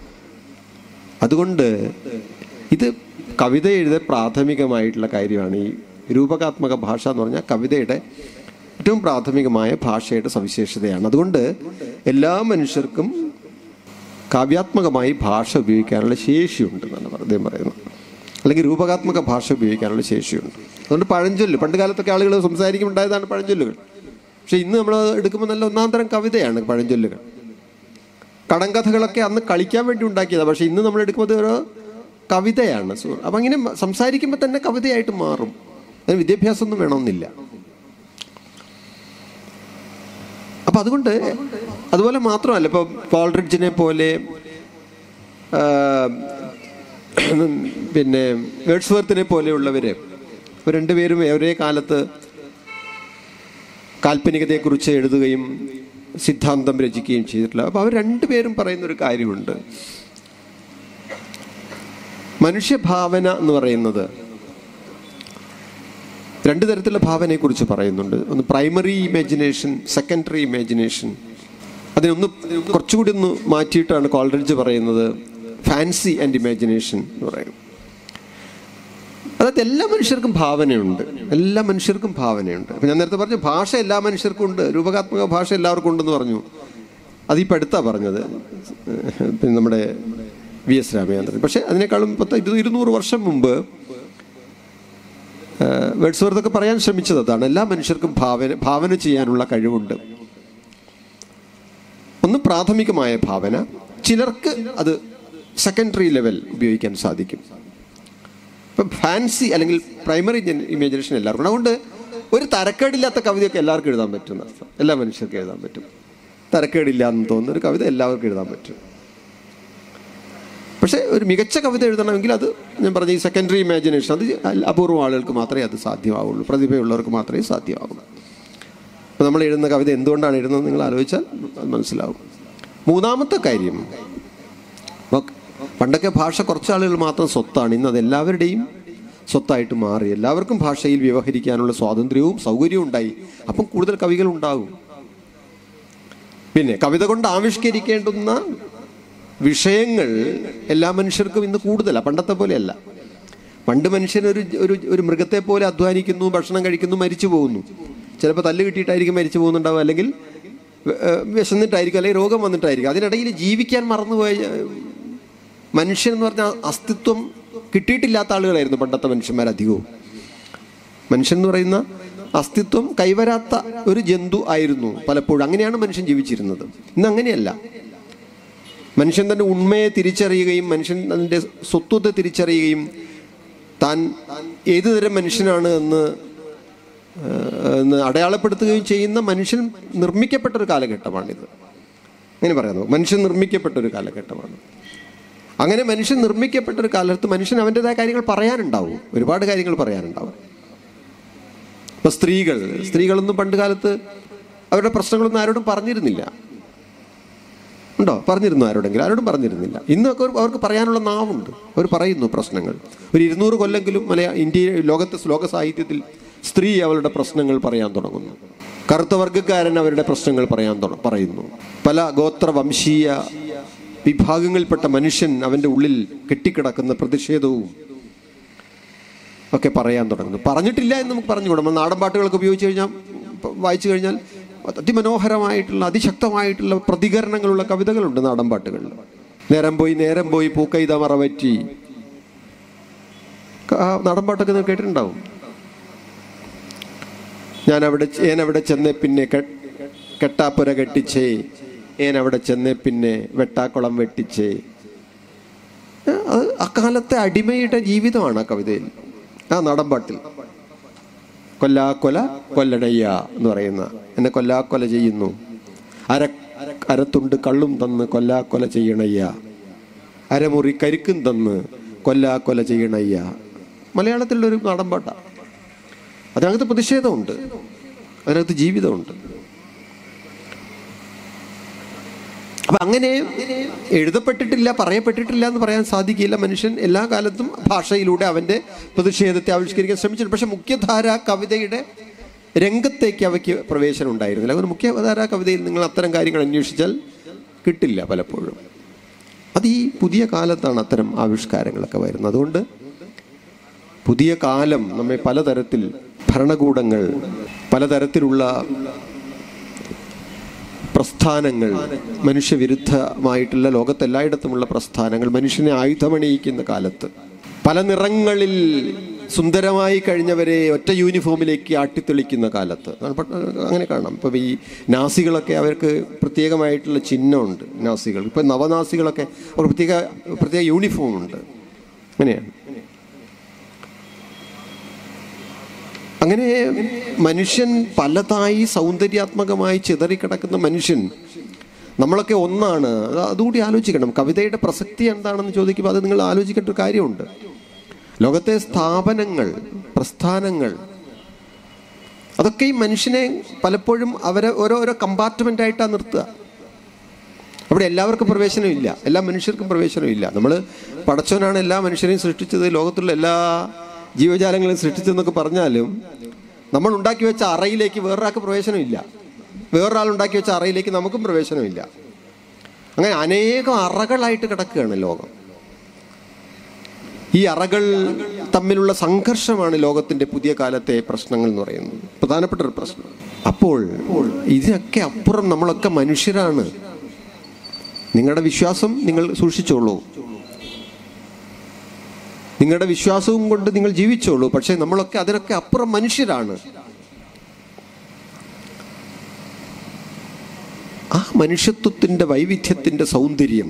അതുകൊണ്ട് ഇത് കവിത എഴുത പ്രാഥമികമായിട്ടുള്ള കാര്യമാണ് ഈ രൂപകാത്മക ഭാഷ എന്ന് പറഞ്ഞാൽ കവിതയുടെ ഏറ്റവും പ്രാഥമികമായ ഭാഷയുടെ സവിശേഷതയാണ് അതുകൊണ്ട് എല്ലാ മനുഷ്യർക്കും കാവ്യാത്മകമായി ഭാഷ ഉപയോഗിക്കാനുള്ള ശേഷിയുണ്ട് എന്നാണ് അദ്ദേഹം പറയുന്നത് അല്ലെങ്കിൽ രൂപകാത്മക ഭാഷ ഉപയോഗിക്കാനുള്ള ശേഷിയുണ്ട് അതുകൊണ്ട് പഴഞ്ചൊല്ല് പണ്ട് കാലത്തൊക്കെ ആളുകൾ സംസാരിക്കുമുണ്ടായതാണ് പഴഞ്ചൊല്ലുകൾ പക്ഷെ ഇന്ന് നമ്മൾ എടുക്കുമ്പോൾ നല്ല ഒന്നാം തരം കവിതയാണ് പഴഞ്ചൊല്ലുകൾ കടങ്കഥകളൊക്കെ അന്ന് കളിക്കാൻ വേണ്ടി ഉണ്ടാക്കിയതാണ് പക്ഷെ ഇന്ന് നമ്മൾ എടുക്കുമ്പോൾ ഒരു കവിതയാണ് സു- അപ്പം അങ്ങനെ മ- സംസാരിക്കുമ്പോൾ തന്നെ കവിതയായിട്ട് മാറും അതിന് വിദ്യാഭ്യാസമൊന്നും വേണമെന്നില്ല അപ്പം അതുകൊണ്ട് അതുപോലെ മാത്രമല്ല ഇപ്പോൾ പോൾറിഡ്ജിനെ പോലെ ആ, പിന്നെ വേഡ്സ്വർത്തിനെ പോലെയുള്ളവർ ഇവർ രണ്ടുപേരും ഒരേ കാലത്ത് കാൽപ്പനികതയെക്കുറിച്ച് എഴുതുകയും സിദ്ധാന്തം രചിക്കുകയും ചെയ്തിട്ടുള്ള അപ്പോൾ അവർ രണ്ടുപേരും പറയുന്ന ഒരു കാര്യമുണ്ട് മനുഷ്യഭാവന എന്ന് പറയുന്നത് രണ്ട് തരത്തിലുള്ള ഭാവനയെക്കുറിച്ച് പറയുന്നുണ്ട് ഒന്ന് പ്രൈമറി ഇമാജിനേഷൻ സെക്കൻഡറി ഇമാജിനേഷൻ അതിനൊന്ന് കുറച്ചുകൂടി ഒന്ന് മാറ്റിയിട്ടാണ് കോൾറിഡ്ജ് പറയുന്നത് ഫാൻസി ആൻഡ് ഇമാജിനേഷൻ എന്ന് പറയും അതായത് എല്ലാ മനുഷ്യർക്കും ഭാവനയുണ്ട് എല്ലാ മനുഷ്യർക്കും ഭാവനയുണ്ട് അപ്പം ഞാൻ നേരത്തെ പറഞ്ഞു ഭാഷ എല്ലാ മനുഷ്യർക്കും ഉണ്ട് രൂപകാത്മക ഭാഷ എല്ലാവർക്കും ഉണ്ടെന്ന് പറഞ്ഞു അത് ഇപ്പം അടുത്താ പറഞ്ഞത് പിന്നെ നമ്മുടെ വി എസ് രാമചന്ദ്രൻ പക്ഷേ അതിനേക്കാളും പത്ത് ഇരുന്നൂറ് ഇരുന്നൂറ് വർഷം മുമ്പ് വേഡ്സ്വർത്ത് പറയാൻ ശ്രമിച്ചത് അതാണ് എല്ലാ മനുഷ്യർക്കും ഭാവന ഭാവന ചെയ്യാനുള്ള കഴിവുണ്ട് ഒന്ന് പ്രാഥമികമായ ഭാവന ചിലർക്ക് അത് സെക്കൻഡറി ലെവൽ ഉപയോഗിക്കാൻ സാധിക്കും ഇപ്പം ഫാൻസി അല്ലെങ്കിൽ പ്രൈമറി ഇമാജിനേഷൻ എല്ലാവർക്കും ഉണ്ട്. അതുകൊണ്ട് ഒരു തരക്കേടില്ലാത്ത കവിതയൊക്കെ എല്ലാവർക്കും എഴുതാൻ പറ്റും എന്നർത്ഥം എല്ലാ മനുഷ്യർക്കും എഴുതാൻ പറ്റും തരക്കേടില്ല എന്ന് തോന്നുന്ന ഒരു കവിത എല്ലാവർക്കും എഴുതാൻ പറ്റും പക്ഷേ ഒരു മികച്ച കവിത എഴുതണമെങ്കിൽ അത് ഞാൻ പറഞ്ഞ ഈ സെക്കൻഡറി ഇമാജിനേഷൻ അത് അപൂർവം ആളുകൾക്ക് മാത്രമേ അത് സാധ്യമാവുള്ളൂ പ്രതിഭയുള്ളവർക്ക് മാത്രമേ സാധ്യമാവുള്ളൂ അപ്പോൾ നമ്മൾ എഴുതുന്ന കവിത എന്തുകൊണ്ടാണ് എഴുതുന്നത് നിങ്ങൾ ആലോചിച്ചാൽ അത് മനസ്സിലാവും മൂന്നാമത്തെ കാര്യം നോക്ക്, പണ്ടൊക്കെ ഭാഷ കുറച്ച് ആളുകൾ മാത്രം സ്വത്താണ് ഇന്ന് അത് എല്ലാവരുടെയും സ്വത്തായിട്ട് മാറി എല്ലാവർക്കും ഭാഷയിൽ വ്യവഹരിക്കാനുള്ള സ്വാതന്ത്ര്യവും സൗകര്യവും ഉണ്ടായി അപ്പം കൂടുതൽ കവികൾ ഉണ്ടാകും പിന്നെ കവിത കൊണ്ട് ആവിഷ്കരിക്കേണ്ടുന്ന വിഷയങ്ങൾ എല്ലാ മനുഷ്യർക്കും ഇന്ന് കൂടുതലാണ് പണ്ടത്തെ പോലെയല്ല പണ്ട് മനുഷ്യൻ ഒരു ഒരു ഒരു മൃഗത്തെ പോലെ അധ്വാനിക്കുന്നു ഭക്ഷണം കഴിക്കുന്നു മരിച്ചു പോകുന്നു ചിലപ്പോൾ തല്ല് കിട്ടിയിട്ടായിരിക്കും മരിച്ചു പോകുന്നുണ്ടാവും അല്ലെങ്കിൽ ഏഹ്, വിശന്നിട്ടായിരിക്കും അല്ലെങ്കിൽ രോഗം വന്നിട്ടായിരിക്കും അതിനിടയിൽ ജീവിക്കാൻ മറന്നുപോയ ഏഹ്, മനുഷ്യൻ എന്ന് പറഞ്ഞാൽ അസ്തിത്വം കിട്ടിയിട്ടില്ലാത്ത ആളുകളായിരുന്നു പണ്ടത്തെ മനുഷ്യന്മാർ അധികവും മനുഷ്യൻ എന്ന് പറയുന്ന അസ്തിത്വം കൈവരാത്ത ഒരു ജന്തു ആയിരുന്നു പലപ്പോഴും അങ്ങനെയാണ് മനുഷ്യൻ ജീവിച്ചിരുന്നത് ഇന്ന് അങ്ങനെയല്ല മനുഷ്യൻ തൻ്റെ ഉണ്മയെ തിരിച്ചറിയുകയും മനുഷ്യൻ തൻ്റെ സ്വത്വത്തെ തിരിച്ചറിയുകയും താൻ ഏതു തരം മനുഷ്യനാണ് എന്ന് ഏഹ്, എന്ന് അടയാളപ്പെടുത്തുകയും ചെയ്യുന്ന മനുഷ്യൻ നിർമ്മിക്കപ്പെട്ട ഒരു കാലഘട്ടമാണിത് അങ്ങനെ പറയാമോ മനുഷ്യൻ നിർമ്മിക്കപ്പെട്ട ഒരു കാലഘട്ടമാണ് അങ്ങനെ മനുഷ്യൻ നിർമ്മിക്കപ്പെട്ട ഒരു കാലത്ത് മനുഷ്യൻ അവൻ്റെതായ കാര്യങ്ങൾ പറയാനുണ്ടാവും ഒരുപാട് കാര്യങ്ങൾ പറയാനുണ്ടാവും ഇപ്പൊ സ്ത്രീകൾ സ്ത്രീകളൊന്നും പണ്ട് കാലത്ത് അവരുടെ പ്രശ്നങ്ങളൊന്നും ആരോടും പറഞ്ഞിരുന്നില്ല ഉണ്ടോ പറഞ്ഞിരുന്നു ആരോടെങ്കിലും ആരോടും പറഞ്ഞിരുന്നില്ല ഇന്നൊക്കെ ഒരു- അവർക്ക് പറയാനുള്ള നാവുണ്ട് അവർ പറയുന്നു പ്രശ്നങ്ങൾ ഒരു ഇരുന്നൂറ് കൊല്ലെങ്കിലും മലയാ ഇന്ത്യ ലോകത്തെ ലോക സാഹിത്യത്തിൽ സ്ത്രീ അവളുടെ പ്രശ്നങ്ങൾ പറയാൻ തുടങ്ങുന്നു കറുത്ത വർഗ്ഗക്കാരൻ അവരുടെ പ്രശ്നങ്ങൾ പറയാൻ തുട പറയുന്നു പല ഗോത്ര വംശീയ വിഭാഗങ്ങളിൽപ്പെട്ട മനുഷ്യൻ അവൻ്റെ ഉള്ളിൽ കെട്ടിക്കിടക്കുന്ന പ്രതിഷേധവും ഒക്കെ പറയാൻ തുടങ്ങുന്നു പറഞ്ഞിട്ടില്ല എന്ന് നമുക്ക് പറഞ്ഞുകൂടാ നമ്മൾ നാടൻ പാട്ടുകളൊക്കെ ഉപയോഗിച്ച് കഴിഞ്ഞാൽ ഇപ്പം വായിച്ചു കഴിഞ്ഞാൽ അതിമനോഹരമായിട്ടുള്ള അതിശക്തമായിട്ടുള്ള പ്രതികരണങ്ങളുള്ള കവിതകളുണ്ട് നാടൻ പാട്ടുകളിൽ നേരം പോയി നേരം പോയി പൂക്കൈത മറവറ്റി ആ നാടൻ പാട്ടൊക്കെ നിങ്ങൾ കേട്ടിട്ടുണ്ടാവും ഞാൻ അവിടെ ഞാൻ അവിടെ ചെന്നേ പിന്നെ കെ- കെട്ടാപ്പുര കെട്ടിച്ചേ ഞാൻ അവിടെ ചെന്നേ പിന്നെ വെട്ടാക്കുളം വെട്ടിച്ചേ ഏ, അത് അക്കാലത്തെ അടിമയുടെ ജീവിതമാണ് ആ കവിതയിൽ ആ നാടൻപാട്ടിൽ കൊല്ലാക്കൊല കൊല്ലണയ്യ എന്ന് പറയുന്ന എന്നെ കൊല്ലാക്കൊല ചെയ്യുന്നു അര അരത്തുണ്ട് കള്ളും തന്ന് കൊല്ലാക്കൊല ചെയ്യണയ്യ അരമുറി കരിക്കും തന്ന് കൊല്ലാക്കൊല ചെയ്യണയ്യ മലയാളത്തിലുള്ളൊരു നാടൻപാട്ടാണ് അതിനകത്ത് പ്രതിഷേധമുണ്ട് അതിനകത്ത് ജീവിതമുണ്ട് അപ്പൊ അങ്ങനെ എഴുതപ്പെട്ടിട്ടില്ല പറയപ്പെട്ടിട്ടില്ല എന്ന് പറയാൻ സാധിക്കില്ല മനുഷ്യൻ എല്ലാ കാലത്തും ഭാഷയിലൂടെ അവന്റെ പ്രതിഷേധത്തെ ആവിഷ്കരിക്കാൻ ശ്രമിച്ചിട്ടുണ്ട് പക്ഷെ മുഖ്യധാര കവിതയുടെ രംഗത്തേക്ക് അവയ്ക്ക് പ്രവേശനം ഉണ്ടായിരുന്നില്ല അതുകൊണ്ട് മുഖ്യധാര കവിതയിൽ നിങ്ങൾ അത്തരം കാര്യങ്ങൾ അന്വേഷിച്ചാൽ കിട്ടില്ല പലപ്പോഴും അത് ഈ പുതിയ കാലത്താണ് അത്തരം ആവിഷ്കാരങ്ങളൊക്കെ വരുന്നത് അതുകൊണ്ട് പുതിയ കാലം നമ്മെ പലതരത്തിൽ ഭരണകൂടങ്ങൾ പലതരത്തിലുള്ള പ്രസ്ഥാനങ്ങൾ മനുഷ്യവിരുദ്ധമായിട്ടുള്ള ലോകത്തെല്ലായിടത്തുമുള്ള പ്രസ്ഥാനങ്ങൾ മനുഷ്യനെ ആയുധമണിയിക്കുന്ന കാലത്ത് പല നിറങ്ങളിൽ സുന്ദരമായി കഴിഞ്ഞവരെ ഒറ്റ യൂണിഫോമിലേക്ക് ആട്ടിത്തെളിക്കുന്ന കാലത്ത് അങ്ങനെ കാണാം ഇപ്പം ഈ നാസികളൊക്കെ അവർക്ക് പ്രത്യേകമായിട്ടുള്ള ചിഹ്നമുണ്ട് നാസികൾ ഇപ്പം നവനാസികളൊക്കെ അവർ പ്രത്യേക പ്രത്യേക യൂണിഫോം ഉണ്ട് അങ്ങനെയാണ് അങ്ങനെ മനുഷ്യൻ പലതായി സൗന്ദര്യാത്മകമായി ചിതറിക്കിടക്കുന്ന മനുഷ്യൻ നമ്മളൊക്കെ ഒന്നാണ് അത് അതുകൂടി ആലോചിക്കണം കവിതയുടെ പ്രസക്തി എന്താണെന്ന് ചോദിക്കുമ്പോൾ അത് നിങ്ങൾ ആലോചിക്കേണ്ട ഒരു കാര്യമുണ്ട് ലോകത്തെ സ്ഥാപനങ്ങൾ പ്രസ്ഥാനങ്ങൾ അതൊക്കെ ഈ മനുഷ്യനെ പലപ്പോഴും അവരെ ഓരോരോ കമ്പാർട്ട്മെൻ്റ് ആയിട്ടാണ് നിർത്തുക അവിടെ എല്ലാവർക്കും പ്രവേശനമില്ല എല്ലാ മനുഷ്യർക്കും പ്രവേശനമില്ല നമ്മൾ പടച്ചവനാണ് എല്ലാ മനുഷ്യരെയും സൃഷ്ടിച്ചത് ലോകത്തുള്ള എല്ലാ ജീവജാലങ്ങളെയും സൃഷ്ടിച്ചതെന്നൊക്കെ പറഞ്ഞാലും നമ്മൾ ഉണ്ടാക്കി വെച്ച അറയിലേക്ക് വേറൊരാൾക്ക് പ്രവേശനമില്ല വേറൊരാൾ ഉണ്ടാക്കി വെച്ച അറയിലേക്ക് നമുക്കും പ്രവേശനമില്ല അങ്ങനെ അനേകം അറകളായിട്ട് കിടക്കുകയാണ് ലോകം ഈ അറകൾ തമ്മിലുള്ള സംഘർഷമാണ് ലോകത്തിന്റെ പുതിയ കാലത്തെ പ്രശ്നങ്ങൾ എന്ന് പറയുന്നത് പ്രധാനപ്പെട്ട ഒരു പ്രശ്നം അപ്പോൾ ഇതിനൊക്കെ അപ്പുറം നമ്മളൊക്കെ മനുഷ്യരാണ് നിങ്ങളുടെ വിശ്വാസം നിങ്ങൾ സൂക്ഷിച്ചോളൂ നിങ്ങളുടെ വിശ്വാസവും കൊണ്ട് നിങ്ങൾ ജീവിച്ചോളൂ പക്ഷേ നമ്മളൊക്കെ അതിനൊക്കെ അപ്പുറം മനുഷ്യരാണ് ആ മനുഷ്യത്വത്തിന്റെ വൈവിധ്യത്തിന്റെ സൗന്ദര്യം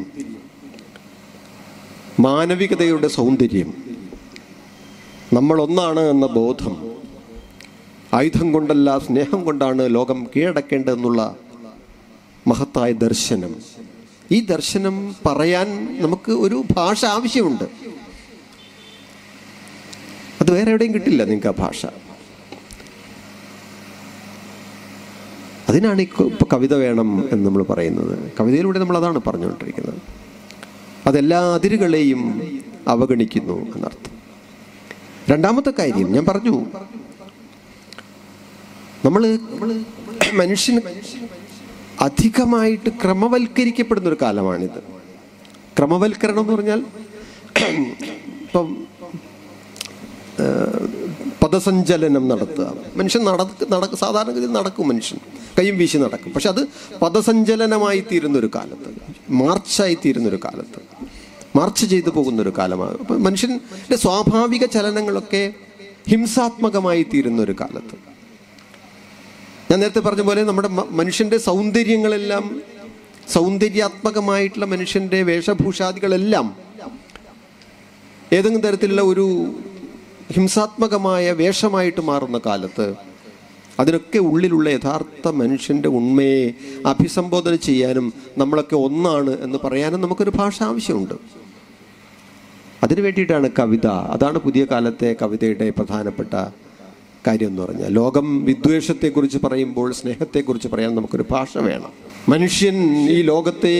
മാനവികതയുടെ സൗന്ദര്യം നമ്മൾ ഒന്നാണ് എന്ന ബോധം ആയുധം കൊണ്ടല്ല സ്നേഹം കൊണ്ടാണ് ലോകം കീഴടക്കേണ്ടതെന്നുള്ള മഹത്തായ ദർശനം ഈ ദർശനം പറയാൻ നമുക്ക് ഒരു ഭാഷ ആവശ്യമുണ്ട് അത് വേറെ എവിടെയും കിട്ടില്ല നിങ്ങൾക്ക് ആ ഭാഷ അതിനാണ് ഈ ഇപ്പൊ കവിത വേണം എന്ന് നമ്മൾ പറയുന്നത് കവിതയിലൂടെ നമ്മൾ അതാണ് പറഞ്ഞുകൊണ്ടിരിക്കുന്നത് അതെല്ലാ അതിരുകളെയും അവഗണിക്കുന്നു എന്നർത്ഥം രണ്ടാമത്തെ കാര്യം ഞാൻ പറഞ്ഞു നമ്മൾ മനുഷ്യൻ അധികമായിട്ട് ക്രമവൽക്കരിക്കപ്പെടുന്ന ഒരു കാലമാണിത് ക്രമവൽക്കരണം എന്ന് പറഞ്ഞാൽ ഇപ്പം പദസഞ്ചലനം നടത്തുക മനുഷ്യൻ നടക്ക് നടക്ക് സാധാരണഗതിയിൽ നടക്കും മനുഷ്യൻ കൈയും വീശി നടക്കും പക്ഷെ അത് പദസഞ്ചലനമായി തീരുന്ന ഒരു കാലത്ത് മാർച്ചായി തീരുന്ന ഒരു കാലത്ത് മാർച്ച് ചെയ്തു പോകുന്ന ഒരു കാലമാണ് അപ്പം മനുഷ്യൻ്റെ സ്വാഭാവിക ചലനങ്ങളൊക്കെ ഹിംസാത്മകമായി തീരുന്ന ഒരു കാലത്ത് ഞാൻ നേരത്തെ പറഞ്ഞ പോലെ നമ്മുടെ മ- മനുഷ്യൻ്റെ സൗന്ദര്യങ്ങളെല്ലാം സൗന്ദര്യാത്മകമായിട്ടുള്ള മനുഷ്യൻ്റെ വേഷഭൂഷാദികളെല്ലാം ഏതെങ്കിലും തരത്തിലുള്ള ഒരു ഹിംസാത്മകമായ വേഷമായിട്ട് മാറുന്ന കാലത്ത് അതിനൊക്കെ ഉള്ളിലുള്ള യഥാർത്ഥ മനുഷ്യൻ്റെ ഉണ്മയെ അഭിസംബോധന ചെയ്യാനും നമ്മളൊക്കെ ഒന്നാണ് എന്ന് പറയാനും നമുക്കൊരു ഭാഷ ആവശ്യമുണ്ട് അതിനു വേണ്ടിയിട്ടാണ് കവിത അതാണ് പുതിയ കാലത്തെ കവിതയുടെ പ്രധാനപ്പെട്ട കാര്യം എന്ന് പറഞ്ഞാൽ ലോകം വിദ്വേഷത്തെക്കുറിച്ച് പറയുമ്പോൾ സ്നേഹത്തെക്കുറിച്ച് പറയാൻ നമുക്കൊരു ഭാഷ വേണം മനുഷ്യൻ ഈ ലോകത്തെ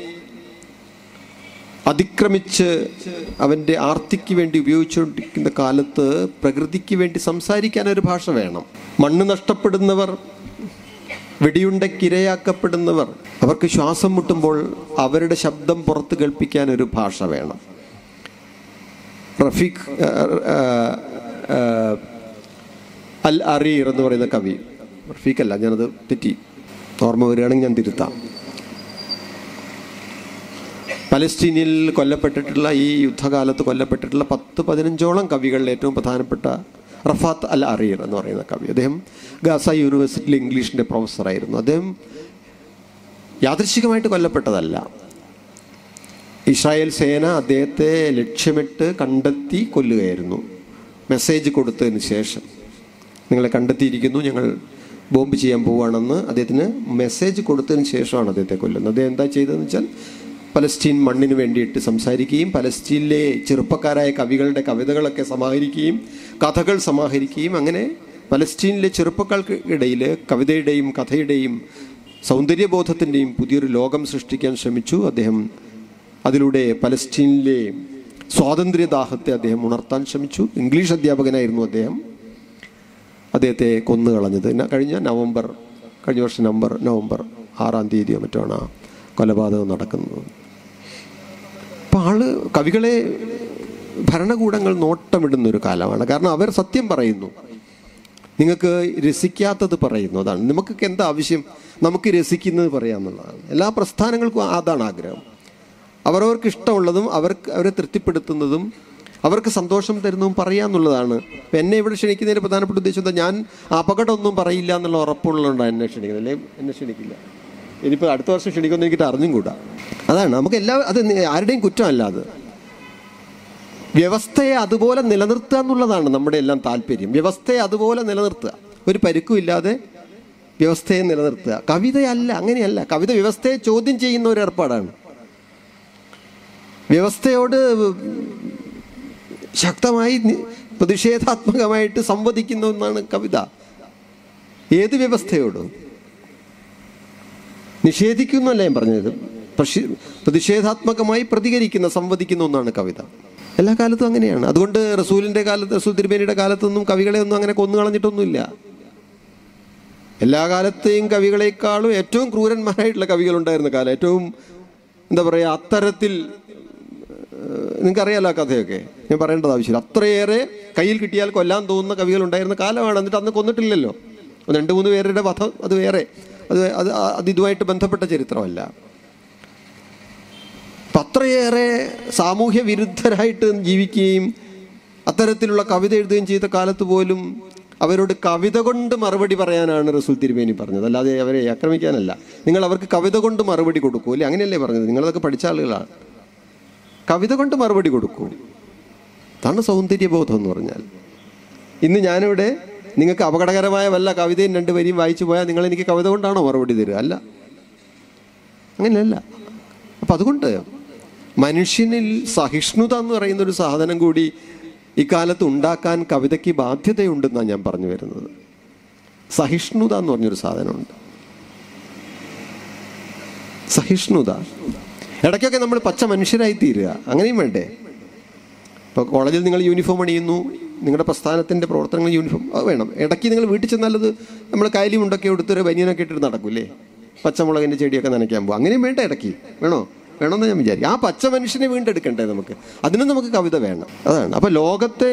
അതിക്രമിച്ച് അവൻ്റെ ആർത്തിക്ക് വേണ്ടി ഉപയോഗിച്ചുകൊണ്ടിരിക്കുന്ന കാലത്ത് പ്രകൃതിക്ക് വേണ്ടി സംസാരിക്കാൻ ഒരു ഭാഷ വേണം മണ്ണ് നഷ്ടപ്പെടുന്നവർ വെടിയുണ്ടക്കിരയാക്കപ്പെടുന്നവർ അവർക്ക് ശ്വാസം മുട്ടുമ്പോൾ അവരുടെ ശബ്ദം പുറത്ത് കേൾപ്പിക്കാൻ ഒരു ഭാഷ വേണം റഫീഖ് ആ, ആ, ആ, അൽ അറീർ എന്ന് പറയുന്ന കവി റഫീഖ് അല്ല ഞാനത് തെറ്റി ഓർമ്മ വരികയാണെങ്കിൽ ഞാൻ തിരുത്താം പലസ്തീനിൽ കൊല്ലപ്പെട്ടിട്ടുള്ള ഈ യുദ്ധകാലത്ത് കൊല്ലപ്പെട്ടിട്ടുള്ള പത്ത് പതിനഞ്ചോളം കവികളിൽ ഏറ്റവും പ്രധാനപ്പെട്ട റഫാത്ത് അൽ അറീർ എന്ന് പറയുന്ന കവി അദ്ദേഹം ഗാസ യൂണിവേഴ്സിറ്റിയിൽ ഇംഗ്ലീഷിൻ്റെ പ്രൊഫസറായിരുന്നു അദ്ദേഹം യാദൃശികമായിട്ട് കൊല്ലപ്പെട്ടതല്ല ഇസ്രായേൽ സേന അദ്ദേഹത്തെ ലക്ഷ്യമിട്ട് കണ്ടെത്തി കൊല്ലുകയായിരുന്നു മെസ്സേജ് കൊടുത്തതിന് ശേഷം നിങ്ങളെ കണ്ടെത്തിയിരിക്കുന്നു ഞങ്ങൾ ബോംബ് ചെയ്യാൻ പോവുകയാണെന്ന് അദ്ദേഹത്തിന് മെസ്സേജ് കൊടുത്തതിന് ശേഷമാണ് അദ്ദേഹത്തെ കൊല്ലുന്നത് അദ്ദേഹം എന്താ ചെയ്തതെന്ന് വെച്ചാൽ പലസ്തീൻ മണ്ണിന് വേണ്ടിയിട്ട് സംസാരിക്കുകയും പലസ്തീനിലെ ചെറുപ്പക്കാരായ കവികളുടെ കവിതകളൊക്കെ സമാഹരിക്കുകയും കഥകൾ സമാഹരിക്കുകയും അങ്ങനെ പലസ്തീനിലെ ചെറുപ്പക്കാർക്ക് ഇടയിൽ കവിതയുടെയും കഥയുടെയും സൗന്ദര്യബോധത്തിൻ്റെയും പുതിയൊരു ലോകം സൃഷ്ടിക്കാൻ ശ്രമിച്ചു അദ്ദേഹം അതിലൂടെ പലസ്തീനിലെ സ്വാതന്ത്ര്യദാഹത്തെ അദ്ദേഹം ഉണർത്താൻ ശ്രമിച്ചു ഇംഗ്ലീഷ് അധ്യാപകനായിരുന്നു അദ്ദേഹം അദ്ദേഹത്തെ കൊന്നു കളഞ്ഞത് ന- കഴിഞ്ഞ നവംബർ കഴിഞ്ഞ വർഷം നവംബർ നവംബർ ആറാം തീയതിയോ മറ്റോ ആണ് ആ കൊലപാതകം നടക്കുന്നത് അപ്പം ആള് കവികളെ ഭരണകൂടങ്ങൾ നോട്ടമിടുന്ന ഒരു കാലമാണ് കാരണം അവർ സത്യം പറയുന്നു നിങ്ങൾക്ക് രസിക്കാത്തത് പറയുന്നു അതാണ് നമുക്കൊക്കെ എന്താ ആവശ്യം നമുക്ക് രസിക്കുന്നത് പറയാമെന്നുള്ളതാണ് എല്ലാ പ്രസ്ഥാനങ്ങൾക്കും അതാണ് ആഗ്രഹം അവരവർക്ക് ഇഷ്ടമുള്ളതും അവർക്ക് അവരെ തൃപ്തിപ്പെടുത്തുന്നതും അവർക്ക് സന്തോഷം തരുന്നതും പറയാന്നുള്ളതാണ് ഇപ്പം എന്നെ ഇവിടെ ക്ഷണിക്കുന്നതിന് പ്രധാനപ്പെട്ട ഉദ്ദേശം എന്താ ഞാൻ അപകടമൊന്നും പറയില്ല എന്നുള്ള ഉറപ്പുള്ളതുകൊണ്ടാണ് എന്നെ ക്ഷണിക്കുന്നത് അല്ലേ എന്നെ ക്ഷണിക്കില്ല ഇനിയിപ്പോൾ അടുത്ത വർഷം ക്ഷണിക്കുമെന്ന് എനിക്കിട്ട് അറിഞ്ഞും കൂടാ അതാണ് നമുക്ക് എല്ലാ അത് നി- ആരുടെയും കുറ്റമല്ല അത് വ്യവസ്ഥയെ അതുപോലെ നിലനിർത്തുക എന്നുള്ളതാണ് നമ്മുടെ എല്ലാം താല്പര്യം വ്യവസ്ഥയെ അതുപോലെ നിലനിർത്തുക ഒരു പരുക്കും ഇല്ലാതെ വ്യവസ്ഥയെ നിലനിർത്തുക കവിതയല്ല അങ്ങനെയല്ല കവിത വ്യവസ്ഥയെ ചോദ്യം ചെയ്യുന്ന ഒരു ഏർപ്പാടാണ് വ്യവസ്ഥയോട് ശക്തമായി നി- പ്രതിഷേധാത്മകമായിട്ട് സംവദിക്കുന്ന ഒന്നാണ് കവിത ഏത് വ്യവസ്ഥയോട് നിഷേധിക്കുന്നല്ല ഞാൻ പറഞ്ഞത് പക്ഷി പ്രതിഷേധാത്മകമായി പ്രതികരിക്കുന്ന സംവദിക്കുന്ന ഒന്നാണ് കവിത എല്ലാ കാലത്തും അങ്ങനെയാണ് അതുകൊണ്ട് റസൂലിന്റെ കാലത്ത് റസൂൽ തിരുമേനിയുടെ കാലത്തൊന്നും കവികളെ ഒന്നും അങ്ങനെ കൊന്നു കളഞ്ഞിട്ടൊന്നുമില്ല എല്ലാ കാലത്തെയും കവികളെക്കാളും ഏറ്റവും ക്രൂരന്മാരായിട്ടുള്ള കവികളുണ്ടായിരുന്ന കാലം ഏറ്റവും എന്താ പറയുക അത്തരത്തിൽ നിങ്ങൾക്കറിയാലോ ആ കഥയൊക്കെ ഞാൻ പറയേണ്ടത് ആവശ്യമില്ല അത്രയേറെ കയ്യിൽ കിട്ടിയാൽ കൊല്ലാൻ തോന്നുന്ന കവികൾ ഉണ്ടായിരുന്ന കാലമാണ് എന്നിട്ട് അന്ന് കൊന്നിട്ടില്ലല്ലോ ഒന്ന് രണ്ട് മൂന്ന് പേരുടെ വധം അത് വേറെ അത് അത് അത് ഇതുമായിട്ട് ബന്ധപ്പെട്ട ചരിത്രമല്ല അപ്പം അത്രയേറെ സാമൂഹ്യ വിരുദ്ധരായിട്ട് ജീവിക്കുകയും അത്തരത്തിലുള്ള കവിത എഴുതുകയും ചെയ്ത കാലത്ത് പോലും അവരോട് കവിത കൊണ്ട് മറുപടി പറയാനാണ് റസൂൽ തിരുമേനി പറഞ്ഞത് അല്ലാതെ അവരെ ആക്രമിക്കാനല്ല നിങ്ങൾ അവർക്ക് കവിത കൊണ്ട് മറുപടി കൊടുക്കൂ അല്ലേ അങ്ങനെയല്ലേ പറഞ്ഞത് നിങ്ങളതൊക്കെ പഠിച്ച ആളുകളാണ് കവിത കൊണ്ട് മറുപടി കൊടുക്കൂ അതാണ് സൗന്ദര്യബോധം എന്ന് പറഞ്ഞാൽ ഇന്ന് ഞാനിവിടെ നിങ്ങൾക്ക് അപകടകരമായ വല്ല കവിതയും രണ്ട് വരിയും വായിച്ചു പോയാൽ നിങ്ങൾ എനിക്ക് കവിത കൊണ്ടാണോ മറുപടി തരിക അല്ല അങ്ങനെയല്ല അപ്പം അതുകൊണ്ട് മനുഷ്യനിൽ സഹിഷ്ണുത എന്ന് പറയുന്ന ഒരു സാധനം കൂടി ഇക്കാലത്ത് ഉണ്ടാക്കാൻ കവിതയ്ക്ക് ബാധ്യതയുണ്ടെന്നാണ് ഞാൻ പറഞ്ഞു വരുന്നത് സഹിഷ്ണുത എന്ന് പറഞ്ഞൊരു സാധനമുണ്ട് സഹിഷ്ണുത ഇടയ്ക്കൊക്കെ നമ്മൾ പച്ച മനുഷ്യരായി തീരുക അങ്ങനെയും വേണ്ടേ ഇപ്പോൾ കോളേജിൽ നിങ്ങൾ യൂണിഫോം അണിയുന്നു നിങ്ങളുടെ പ്രസ്ഥാനത്തിൻ്റെ പ്രവർത്തനങ്ങൾ യൂണിഫോം അത് വേണം ഇടയ്ക്ക് നിങ്ങൾ വീട്ടിൽ ചെന്നാലത് നമ്മൾ കൈലി മുണ്ടൊക്കെ എടുത്തൊരു ബനിയനൊക്കെ ഇട്ടിട്ട് നടക്കൂലേ പച്ചമുളകിൻ്റെ ചെടിയൊക്കെ നനയ്ക്കാൻ പോകും അങ്ങനെയും വേണ്ട ഇടയ്ക്ക് വേണോ വേണമെന്ന് ഞാൻ വിചാരിക്കും ആ പച്ച മനുഷ്യനെ വീണ്ടെടുക്കണ്ടേ നമുക്ക് അതിനും നമുക്ക് കവിത വേണം അതാണ് അപ്പോൾ ലോകത്തെ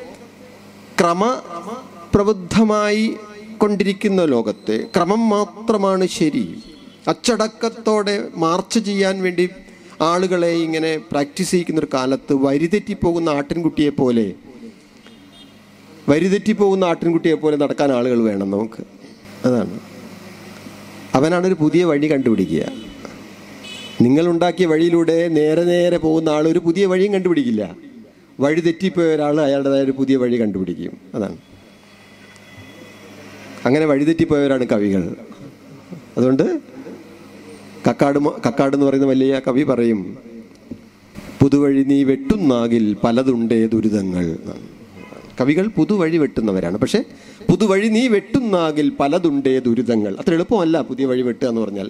ക്രമപ്രബുദ്ധമായി കൊണ്ടിരിക്കുന്ന ലോകത്തെ ക്രമം മാത്രമാണ് ശരി അച്ചടക്കത്തോടെ മാർച്ച് ചെയ്യാൻ വേണ്ടി ആളുകളെ ഇങ്ങനെ പ്രാക്ടീസ് ചെയ്യിക്കുന്ന ഒരു കാലത്ത് വഴിതെറ്റിപ്പോകുന്ന ആട്ടിൻകുട്ടിയെ പോലെ വഴിതെറ്റിപ്പോകുന്ന ആട്ടിൻകുട്ടിയെ പോലെ നടക്കാൻ ആളുകൾ വേണം നമുക്ക് അതാണ് അവനാണ് ഒരു പുതിയ വഴി കണ്ടുപിടിക്കുക നിങ്ങളുണ്ടാക്കിയ വഴിയിലൂടെ നേരെ നേരെ പോകുന്ന ആൾ ഒരു പുതിയ വഴിയും കണ്ടുപിടിക്കില്ല വഴി തെറ്റിപ്പോയ ഒരാൾ അയാളുടേതായ ഒരു പുതിയ വഴി കണ്ടുപിടിക്കും അതാണ് അങ്ങനെ വഴിതെറ്റിപ്പോയവരാണ് കവികൾ അതുകൊണ്ട് കക്കാട് മ- കക്കാട് എന്ന് പറയുന്ന വലിയ കവി പറയും പുതുവഴി നീ വെട്ടുന്നാകിൽ പലതുണ്ടേ ദുരിതങ്ങൾ എന്നാണ്. കവികൾ പുതുവഴി വെട്ടുന്നവരാണ് പക്ഷേ പുതുവഴി നീ വെട്ടുന്നാകിൽ പലതുണ്ടേ ദുരിതങ്ങൾ അത്ര എളുപ്പമല്ല പുതിയ വഴി വെട്ടുക എന്ന് പറഞ്ഞാൽ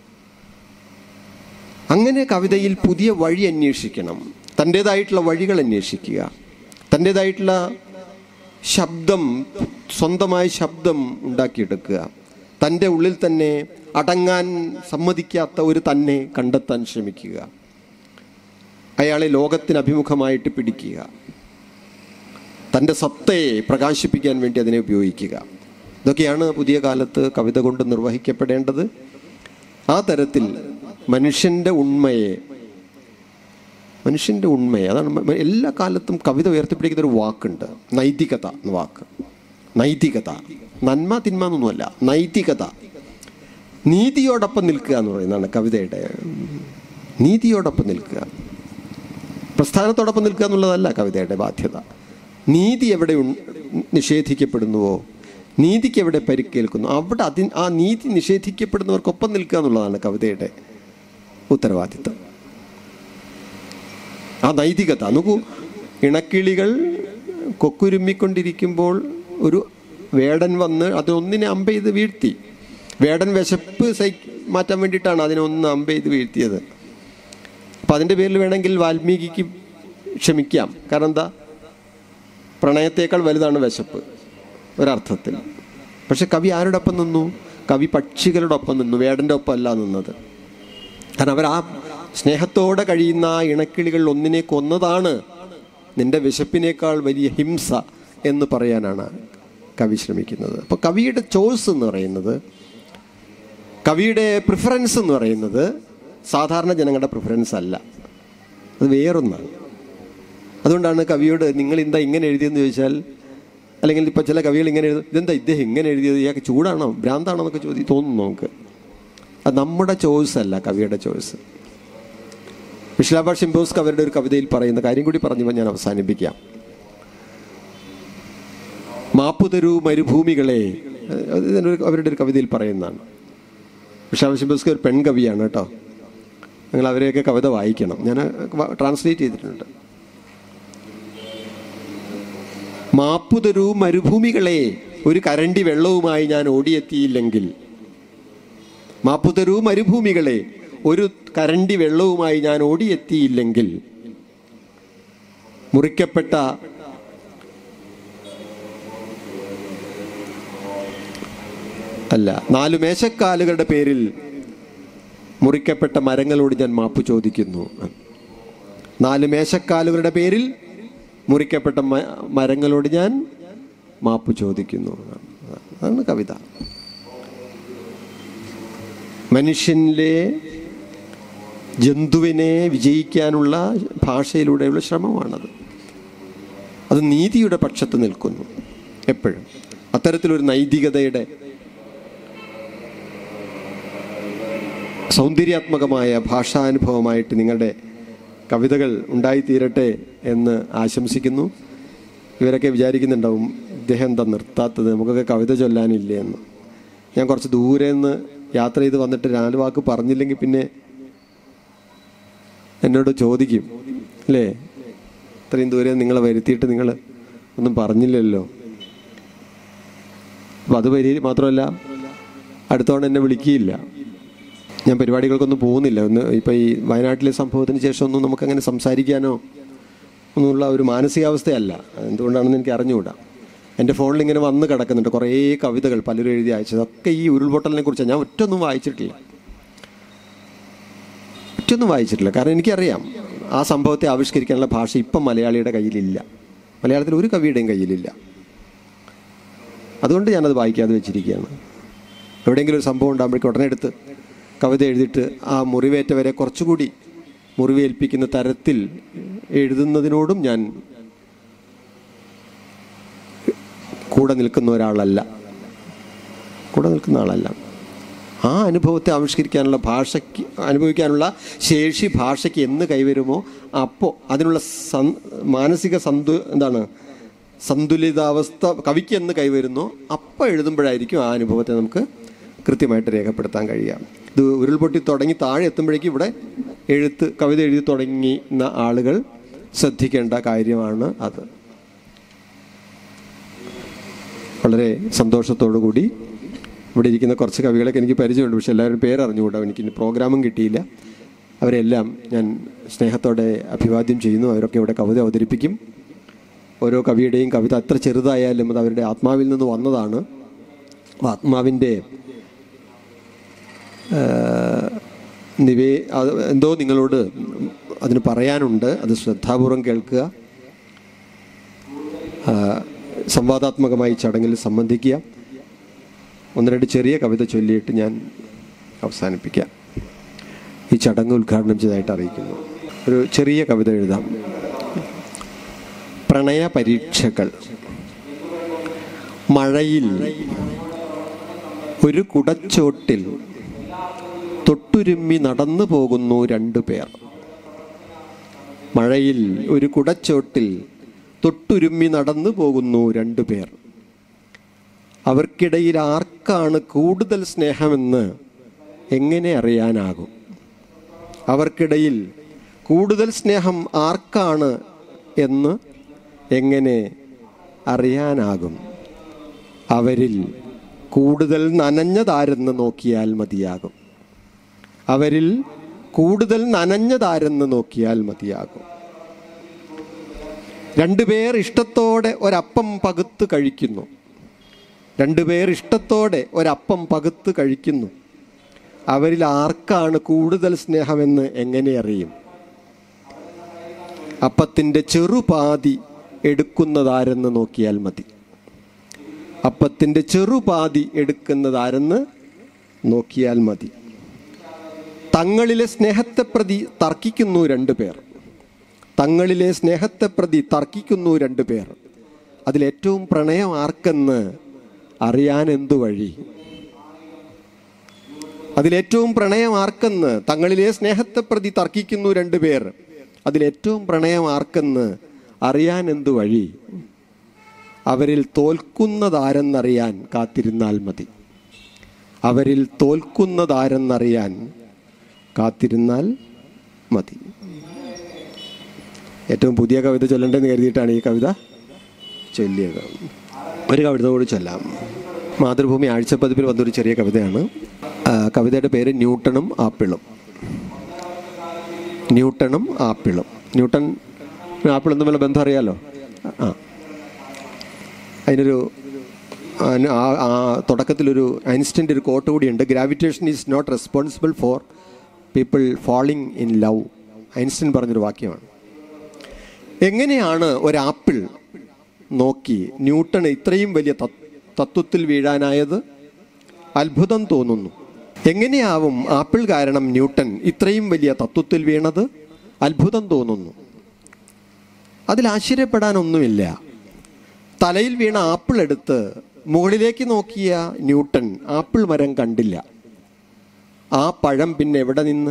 അങ്ങനെ കവിതയിൽ പുതിയ വഴി അന്വേഷിക്കണം തൻ്റേതായിട്ടുള്ള വഴികൾ അന്വേഷിക്കുക തൻ്റേതായിട്ടുള്ള ശബ്ദം സ്വന്തമായ ശബ്ദം ഉണ്ടാക്കിയെടുക്കുക തൻ്റെ ഉള്ളിൽ തന്നെ അടങ്ങാൻ സമ്മതിക്കാത്ത ഒരു തന്നെ കണ്ടെത്താൻ ശ്രമിക്കുക അയാളെ ലോകത്തിന് അഭിമുഖമായിട്ട് പിടിക്കുക തൻ്റെ സത്തയെ പ്രകാശിപ്പിക്കാൻ വേണ്ടി അതിനെ ഉപയോഗിക്കുക ഇതൊക്കെയാണ് പുതിയ കാലത്ത് കവിത കൊണ്ട് നിർവഹിക്കപ്പെടേണ്ടത് ആ തരത്തിൽ മനുഷ്യൻ്റെ ഉണ്മയെ മനുഷ്യൻ്റെ ഉണ്മയെ അതാണ് മ- മ- എല്ലാ കാലത്തും കവിത ഉയർത്തിപ്പിടിക്കുന്ന ഒരു വാക്കുണ്ട് നൈതികത എന്ന വാക്ക് നൈതികത നന്മ തിന്മ എന്നൊന്നുമല്ല നൈതികത നീതിയോടൊപ്പം നിൽക്കുക എന്ന് പറയുന്നതാണ് കവിതയുടെ നീതിയോടൊപ്പം നിൽക്കുക പ്രസ്ഥാനത്തോടൊപ്പം നിൽക്കുക എന്നുള്ളതല്ല കവിതയുടെ ബാധ്യത നീതി എവിടെ ഉൺ- നിഷേധിക്കപ്പെടുന്നുവോ നീതിക്ക് എവിടെ പരിക്കേൽക്കുന്നു അവിടെ അതി ആ നീതി നിഷേധിക്കപ്പെടുന്നവർക്കൊപ്പം നിൽക്കുക എന്നുള്ളതാണ് കവിതയുടെ ഉത്തരവാദിത്തം ആ നൈതികത നോക്കൂ ഇണക്കിളികൾ കൊക്കുരുമ്മിക്കൊണ്ടിരിക്കുമ്പോൾ ഒരു വേടൻ വന്ന് അതിനൊന്നിനെ അമ്പ ചെയ്ത് വീഴ്ത്തി വേടൻ വിശപ്പ് സൈ മാറ്റാൻ വേണ്ടിയിട്ടാണ് അതിനൊന്ന് അമ്പ ചെയ്ത് വീഴ്ത്തിയത് അപ്പം അതിൻ്റെ പേരിൽ വേണമെങ്കിൽ വാൽമീകിക്ക് ക്ഷമിക്കാം കാരണം എന്താ പ്രണയത്തേക്കാൾ വലുതാണ് വിശപ്പ് ഒരർത്ഥത്തിൽ പക്ഷെ കവി ആരോടൊപ്പം നിന്നു കവി പക്ഷികളുടെ ഒപ്പം നിന്നു വേടൻ്റെ ഒപ്പം അല്ല നിന്നത് കാരണം അവർ ആ സ്നേഹത്തോടെ കഴിയുന്ന ആ ഇണക്കിളികൾ ഒന്നിനെ കൊന്നതാണ് നിന്റെ വിശപ്പിനേക്കാൾ വലിയ ഹിംസ എന്ന് പറയാനാണ് കവി ശ്രമിക്കുന്നത് അപ്പോൾ കവിയുടെ ചോയ്സ് എന്ന് പറയുന്നത് കവിയുടെ പ്രിഫറൻസ് എന്ന് പറയുന്നത് സാധാരണ ജനങ്ങളുടെ പ്രിഫറൻസ് അല്ല അത് വേറൊന്നാണ് അതുകൊണ്ടാണ് കവിയോട് നിങ്ങൾ എന്താ ഇങ്ങനെ എഴുതിയെന്ന് ചോദിച്ചാൽ അല്ലെങ്കിൽ ഇപ്പോൾ ചില കവികൾ ഇങ്ങനെ എഴുതും ഇതെന്താ ഇദ്ദേഹം ഇങ്ങനെ എഴുതിയത് ഇയാൾക്ക് ചൂടാണോ ഭ്രാന്താണോ എന്നൊക്കെ ചോദി തോന്നുന്നു നമുക്ക് അത് നമ്മുടെ ചോയ്സ് അല്ല കവിയുടെ ചോയ്സ് വിഷ്ലാബ ഷിംബോസ്ക് അവരുടെ ഒരു കവിതയിൽ പറയുന്ന കാര്യം കൂടി പറഞ്ഞു ഞാൻ അവസാനിപ്പിക്കാം മാപ്പു തരൂ മരുഭൂമികളെ അത് ഇതിനൊരു അവരുടെ ഒരു കവിതയിൽ പറയുന്നതാണ് വിഷ്ലാബ ഷിംബോസ്ക് ഒരു പെൺകവിയാണ് കേട്ടോ നിങ്ങൾ അവരെയൊക്കെ കവിത വായിക്കണം ഞാൻ ട്രാൻസ്ലേറ്റ് ചെയ്തിട്ടുണ്ട് മാപ്പു തരൂ മരുഭൂമികളെ ഒരു കരണ്ടി വെള്ളവുമായി ഞാൻ ഓടിയെത്തിയില്ലെങ്കിൽ മാപ്പു തരൂ മരുഭൂമികളെ ഒരു കരണ്ടി വെള്ളവുമായി ഞാൻ ഓടിയെത്തിയില്ലെങ്കിൽ മുറിക്കപ്പെട്ട അല്ല നാലു മേശക്കാലുകളുടെ പേരിൽ മുറിക്കപ്പെട്ട മരങ്ങളോട് ഞാൻ മാപ്പ് ചോദിക്കുന്നു നാല് മേശക്കാലുകളുടെ പേരിൽ മുറിക്കപ്പെട്ട മ- മരങ്ങളോട് ഞാൻ മാപ്പ് ചോദിക്കുന്നു അതാണ് കവിത മനുഷ്യനിലെ ജന്തുവിനെ വിജയിക്കാനുള്ള ഭാഷയിലൂടെയുള്ള ശ്രമമാണത് അത് നീതിയുടെ പക്ഷത്ത് നിൽക്കുന്നു എപ്പോഴും അത്തരത്തിലൊരു നൈതികതയുടെ സൗന്ദര്യാത്മകമായ ഭാഷാനുഭവമായിട്ട് നിങ്ങളുടെ കവിതകൾ ഉണ്ടായിത്തീരട്ടെ എന്ന് ആശംസിക്കുന്നു ഇവരൊക്കെ വിചാരിക്കുന്നുണ്ടാവും ഇദ്ദേഹം എന്താ നിർത്താത്തത് നമുക്കൊക്കെ കവിത ചൊല്ലാനില്ലേ എന്ന് ഞാൻ കുറച്ച് ദൂരെ നിന്ന് യാത്ര ചെയ്ത് വന്നിട്ട് നാല് വാക്ക് പറഞ്ഞില്ലെങ്കിൽ പിന്നെ എന്നോട് ചോദിക്കും അല്ലേ ഇത്രയും ദൂരെ നിങ്ങളെ വരുത്തിയിട്ട് നിങ്ങൾ ഒന്നും പറഞ്ഞില്ലല്ലോ അപ്പം അത് പരി മാത്രമല്ല അടുത്തവണ എന്നെ വിളിക്കുകയില്ല ഞാൻ പരിപാടികൾക്കൊന്നും പോകുന്നില്ല ഒന്ന് ഇപ്പം ഈ വയനാട്ടിലെ സംഭവത്തിന് ശേഷം ഒന്നും നമുക്കങ്ങനെ സംസാരിക്കാനോ ഒന്നുമുള്ള ഒരു മാനസികാവസ്ഥയല്ല എന്തുകൊണ്ടാണെന്ന് എനിക്ക് അറിഞ്ഞുകൂടാ എൻ്റെ ഫോണിൽ ഇങ്ങനെ വന്ന് കിടക്കുന്നുണ്ട് കുറേ കവിതകൾ പലരും എഴുതി അയച്ചത് ഒക്കെ ഈ ഉരുൾപൊട്ടലിനെ കുറിച്ചാണ് ഞാൻ ഒറ്റൊന്നും വായിച്ചിട്ടില്ല ഒറ്റൊന്നും വായിച്ചിട്ടില്ല കാരണം എനിക്കറിയാം ആ സംഭവത്തെ ആവിഷ്കരിക്കാനുള്ള ഭാഷ ഇപ്പം മലയാളിയുടെ കയ്യിലില്ല മലയാളത്തിൽ ഒരു കവിയുടെയും കയ്യിലില്ല അതുകൊണ്ട് ഞാനത് വായിക്കാതെ വെച്ചിരിക്കുകയാണ് എവിടെയെങ്കിലും ഒരു സംഭവം ഉണ്ടാകുമ്പോഴേക്കും ഉടനെ എടുത്ത് കവിത എഴുതിയിട്ട് ആ മുറിവേറ്റവരെ കുറച്ചുകൂടി മുറിവേൽപ്പിക്കുന്ന തരത്തിൽ എഴുതുന്നതിനോടും ഞാൻ കൂടെ നിൽക്കുന്ന ഒരാളല്ല കൂടെ നിൽക്കുന്ന ആളല്ല ആ അനുഭവത്തെ ആവിഷ്കരിക്കാനുള്ള ഭാഷയ്ക്ക് അനുഭവിക്കാനുള്ള ശേഷി ഭാഷയ്ക്ക് എന്ന് കൈവരുമോ അപ്പോൾ അതിനുള്ള സൻ മാനസിക സന്തു എന്താണ് സന്തുലിതാവസ്ഥ കവിക്ക് എന്ന് കൈവരുന്നോ അപ്പോൾ എഴുതുമ്പോഴായിരിക്കും ആ അനുഭവത്തെ നമുക്ക് കൃത്യമായിട്ട് രേഖപ്പെടുത്താൻ കഴിയുക ഇത് ഉരുൾപൊട്ടി തുടങ്ങി താഴെ എത്തുമ്പോഴേക്കും ഇവിടെ എഴുത്ത് കവിത എഴുതി തുടങ്ങിയ ആളുകൾ ശ്രദ്ധിക്കേണ്ട കാര്യമാണ് അത് വളരെ സന്തോഷത്തോടു കൂടി ഇവിടെ ഇരിക്കുന്ന കുറച്ച് കവികളൊക്കെ എനിക്ക് പരിചയമുണ്ട് പക്ഷെ എല്ലാവരും പേരറിഞ്ഞുകൂടാ എനിക്ക് ഇനി പ്രോഗ്രാമും കിട്ടിയില്ല അവരെല്ലാം ഞാൻ സ്നേഹത്തോടെ അഭിവാദ്യം ചെയ്യുന്നു അവരൊക്കെ ഇവിടെ കവിത അവതരിപ്പിക്കും ഓരോ കവിയുടെയും കവിത അത്ര ചെറുതായാലും അത് അവരുടെ ആത്മാവിൽ നിന്ന് വന്നതാണ് ആ ആത്മാവിൻ്റെ നിവേ അത് എന്തോ നിങ്ങളോട് അതിന് പറയാനുണ്ട് അത് ശ്രദ്ധാപൂർവം കേൾക്കുക ആ, സംവാദാത്മകമായി ചടങ്ങിൽ സംബന്ധിക്കുക ഒന്ന് രണ്ട് ചെറിയ കവിത ചൊല്ലിയിട്ട് ഞാൻ അവസാനിപ്പിക്കാം ഈ ചടങ്ങ് ഉദ്ഘാടനം ചെയ്തതായിട്ട് അറിയിക്കുന്നു ഒരു ചെറിയ കവിത എഴുതാം പ്രണയ പരീക്ഷകൾ മഴയിൽ ഒരു കുടച്ചോട്ടിൽ തൊട്ടുരുമ്മി നടന്നു പോകുന്നു രണ്ടു പേർ മഴയിൽ ഒരു കുടച്ചോട്ടിൽ തൊട്ടുരുമ്മി നടന്നു പോകുന്നു രണ്ടു പേർ അവർക്കിടയിൽ ആർക്കാണ് കൂടുതൽ സ്നേഹമെന്ന് എങ്ങനെ അറിയാനാകും അവർക്കിടയിൽ കൂടുതൽ സ്നേഹം ആർക്കാണ് എന്ന് എങ്ങനെ അറിയാനാകും അവരിൽ കൂടുതൽ നനഞ്ഞതാരെന്ന് നോക്കിയാൽ മതിയാകും അവരിൽ കൂടുതൽ നനഞ്ഞതാരെന്ന് നോക്കിയാൽ മതിയാകും രണ്ടുപേർ ഇഷ്ടത്തോടെ ഒരപ്പം പകുത്ത് കഴിക്കുന്നു രണ്ടുപേർ ഇഷ്ടത്തോടെ ഒരപ്പം പകുത്ത് കഴിക്കുന്നു അവരിൽ ആർക്കാണ് കൂടുതൽ സ്നേഹമെന്ന് എങ്ങനെ അറിയും അപ്പത്തിൻ്റെ ചെറുപാതി എടുക്കുന്നതാരെന്ന് നോക്കിയാൽ മതി അപ്പത്തിൻ്റെ ചെറുപാതി എടുക്കുന്നതാരെന്ന് നോക്കിയാൽ മതി തങ്ങളിലെ സ്നേഹത്തെ പ്രതി തർക്കിക്കുന്നു രണ്ടു പേർ തങ്ങളിലെ സ്നേഹത്തെ പ്രതി തർക്കിക്കുന്നു രണ്ടു പേർ അതിലേറ്റവും പ്രണയം ആർക്കെന്ന് അറിയാൻ എന്തു വഴി അതിലേറ്റവും പ്രണയം ആർക്കെന്ന് തങ്ങളിലെ സ്നേഹത്തെ പ്രതി തർക്കിക്കുന്നു രണ്ടു പേർ അതിലേറ്റവും പ്രണയം ആർക്കെന്ന് അറിയാൻ എന്തു വഴി അവരിൽ തോൽക്കുന്നതാരെന്നറിയാൻ കാത്തിരുന്നാൽ മതി അവരിൽ തോൽക്കുന്നതാരെന്നറിയാൻ കാത്തിരുന്നാൽ മതി ഏറ്റവും പുതിയ കവിത ചൊല്ലണ്ടെന്ന് കരുതിയിട്ടാണ് ഈ കവിത ചൊല്ലിയത് ഒരു കവിത കൂടി ചൊല്ലാം മാതൃഭൂമി ആഴ്ചപ്പതിപ്പിൽ വന്നൊരു ചെറിയ കവിതയാണ് ആ, കവിതയുടെ പേര് ന്യൂട്ടണും ആപ്പിളും ന്യൂട്ടണും ആപ്പിളും ന്യൂട്ടൺ ആപ്പിളും തമ്മിലുള്ള ബന്ധം അറിയാലോ ആ അതിനൊരു അതിന് ആ ആ തുടക്കത്തിലൊരു ഐൻസ്റ്റീൻ്റെ ഒരു കോട്ട് കൂടിയുണ്ട് gravitation is not responsible for people falling in love Einstein പറഞ്ഞൊരു വാക്യമാണ് എങ്ങനെയാണ് ഒരാപ്പിൾ നോക്കി ന്യൂട്ടൺ ഇത്രയും വലിയ തത്- തത്വത്തിൽ വീഴാനായത് അത്ഭുതം തോന്നുന്നു എങ്ങനെയാവും ആപ്പിൾ കാരണം ന്യൂട്ടൺ ഇത്രയും വലിയ തത്വത്തിൽ വീണത് അത്ഭുതം തോന്നുന്നു അതിൽ ആശ്ചര്യപ്പെടാനൊന്നുമില്ല തലയിൽ വീണ ആപ്പിൾ എടുത്ത് മുകളിലേക്ക് നോക്കിയ ന്യൂട്ടൺ ആപ്പിൾ മരം കണ്ടില്ല ആ പഴം പിന്നെ എവിടെ നിന്ന്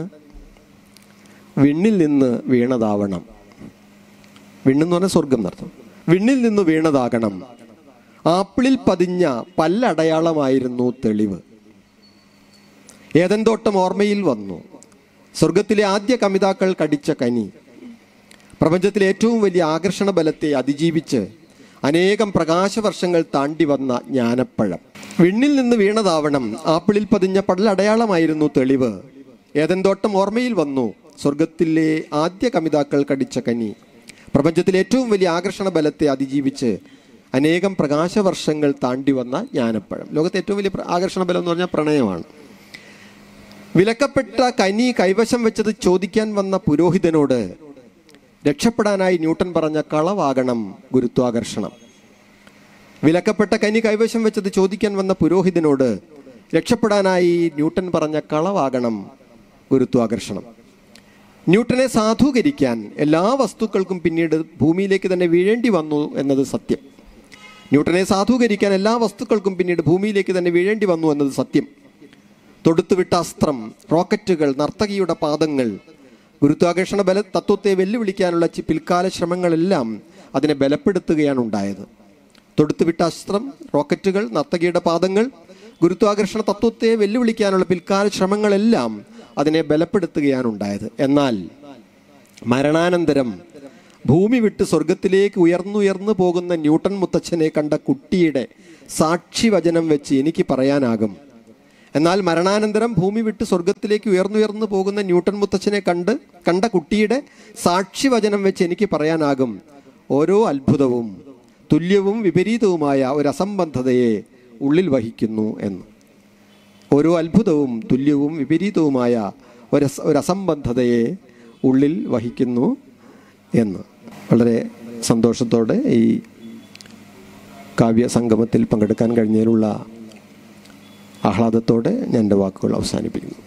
വിണ്ണിൽ നിന്ന് വീണതാവണം വിണ്ണെന്ന് പറഞ്ഞാൽ സ്വർഗം എന്നർത്ഥം വിണ്ണിൽ നിന്ന് വീണതാകണം ആപ്പിളിൽ പതിഞ്ഞ പല്ലടയാളമായിരുന്നു തെളിവ് ഏതെന്തോട്ടം ഓർമ്മയിൽ വന്നു സ്വർഗത്തിലെ ആദ്യ കമിതാക്കൾ കടിച്ച കനി പ്രപഞ്ചത്തിലെ ഏറ്റവും വലിയ ആകർഷണ ബലത്തെ അതിജീവിച്ച് അനേകം പ്രകാശവർഷങ്ങൾ താണ്ടി വന്ന ജ്ഞാനപ്പഴം വിണ്ണിൽ നിന്ന് വീണതാവണം ആപ്പിളിൽ പതിഞ്ഞ പടലടയാളമായിരുന്നു തെളിവ് ഏതെന്തോട്ടം ഓർമ്മയിൽ വന്നു സ്വർഗത്തിലെ ആദ്യ കമിതാക്കൾ കടിച്ച കനി പ്രപഞ്ചത്തിലെ ഏറ്റവും വലിയ ആകർഷണ ബലത്തെ അതിജീവിച്ച് അനേകം പ്രകാശവർഷങ്ങൾ താണ്ടി വന്ന ജ്ഞാനപ്പഴം ലോകത്തെ ഏറ്റവും വലിയ പ്ര- ആകർഷണ ബലം എന്ന് പറഞ്ഞാൽ പ്രണയമാണ് വിലക്കപ്പെട്ട കനി കൈവശം വെച്ചത് ചോദിക്കാൻ വന്ന പുരോഹിതനോട് രക്ഷപ്പെടാനായി ന്യൂട്ടൻ പറഞ്ഞ കളവാകണം ഗുരുത്വാകർഷണം വിലക്കപ്പെട്ട കനി കൈവശം വെച്ചത് ചോദിക്കാൻ വന്ന പുരോഹിതനോട് രക്ഷപ്പെടാനായി ന്യൂട്ടൻ പറഞ്ഞ കളവാകണം ഗുരുത്വാകർഷണം ന്യൂട്ടനെ സാധൂകരിക്കാൻ എല്ലാ വസ്തുക്കൾക്കും പിന്നീട് ഭൂമിയിലേക്ക് തന്നെ വീഴേണ്ടി വന്നു എന്നത് സത്യം ന്യൂട്ടനെ സാധൂകരിക്കാൻ എല്ലാ വസ്തുക്കൾക്കും പിന്നീട് ഭൂമിയിലേക്ക് തന്നെ വീഴേണ്ടി വന്നു എന്നത് സത്യം തൊടുത്തുവിട്ട അസ്ത്രം റോക്കറ്റുകൾ നർത്തകിയുടെ പാദങ്ങൾ ഗുരുത്വാകർഷണ ബല തത്വത്തെ വെല്ലുവിളിക്കാനുള്ള ചി- പിൽക്കാല ശ്രമങ്ങളെല്ലാം അതിനെ ബലപ്പെടുത്തുകയാണ് ഉണ്ടായത് തൊടുത്തുവിട്ട അസ്ത്രം റോക്കറ്റുകൾ നർത്തകിയുടെ പാദങ്ങൾ ഗുരുത്വാകർഷണ തത്വത്തെ വെല്ലുവിളിക്കാനുള്ള പിൽക്കാല ശ്രമങ്ങളെല്ലാം അതിനെ ബലപ്പെടുത്തുകയാണ് ഉണ്ടായത് എന്നാൽ മരണാനന്തരം ഭൂമി വിട്ട് സ്വർഗത്തിലേക്ക് ഉയർന്നുയർന്നു പോകുന്ന ന്യൂട്ടൺ മുത്തച്ഛനെ കണ്ട കുട്ടിയുടെ സാക്ഷി വചനം വെച്ച് എനിക്ക് പറയാനാകും എന്നാൽ മരണാനന്തരം ഭൂമി വിട്ട് സ്വർഗത്തിലേക്ക് ഉയർന്നുയർന്നു പോകുന്ന ന്യൂട്ടൺ മുത്തച്ഛനെ കണ്ട് കണ്ട കുട്ടിയുടെ സാക്ഷി വചനം വെച്ച് എനിക്ക് പറയാനാകും ഓരോ അത്ഭുതവും തുല്യവും വിപരീതവുമായ ഒരു അസംബന്ധതയെ ഉള്ളിൽ വഹിക്കുന്നു എന്ന് ഓരോ അത്ഭുതവും തുല്യവും വിപരീതവുമായ ഒരു ഒരു അസംബന്ധതയെ ഉള്ളിൽ വഹിക്കുന്നു എന്ന് വളരെ സന്തോഷത്തോടെ ഈ കാവ്യ സംഗമത്തിൽ പങ്കെടുക്കാൻ കഴിഞ്ഞതിലുള്ള ആഹ്ലാദത്തോടെ ഞാൻ എൻ്റെ വാക്കുകൾ അവസാനിപ്പിക്കുന്നു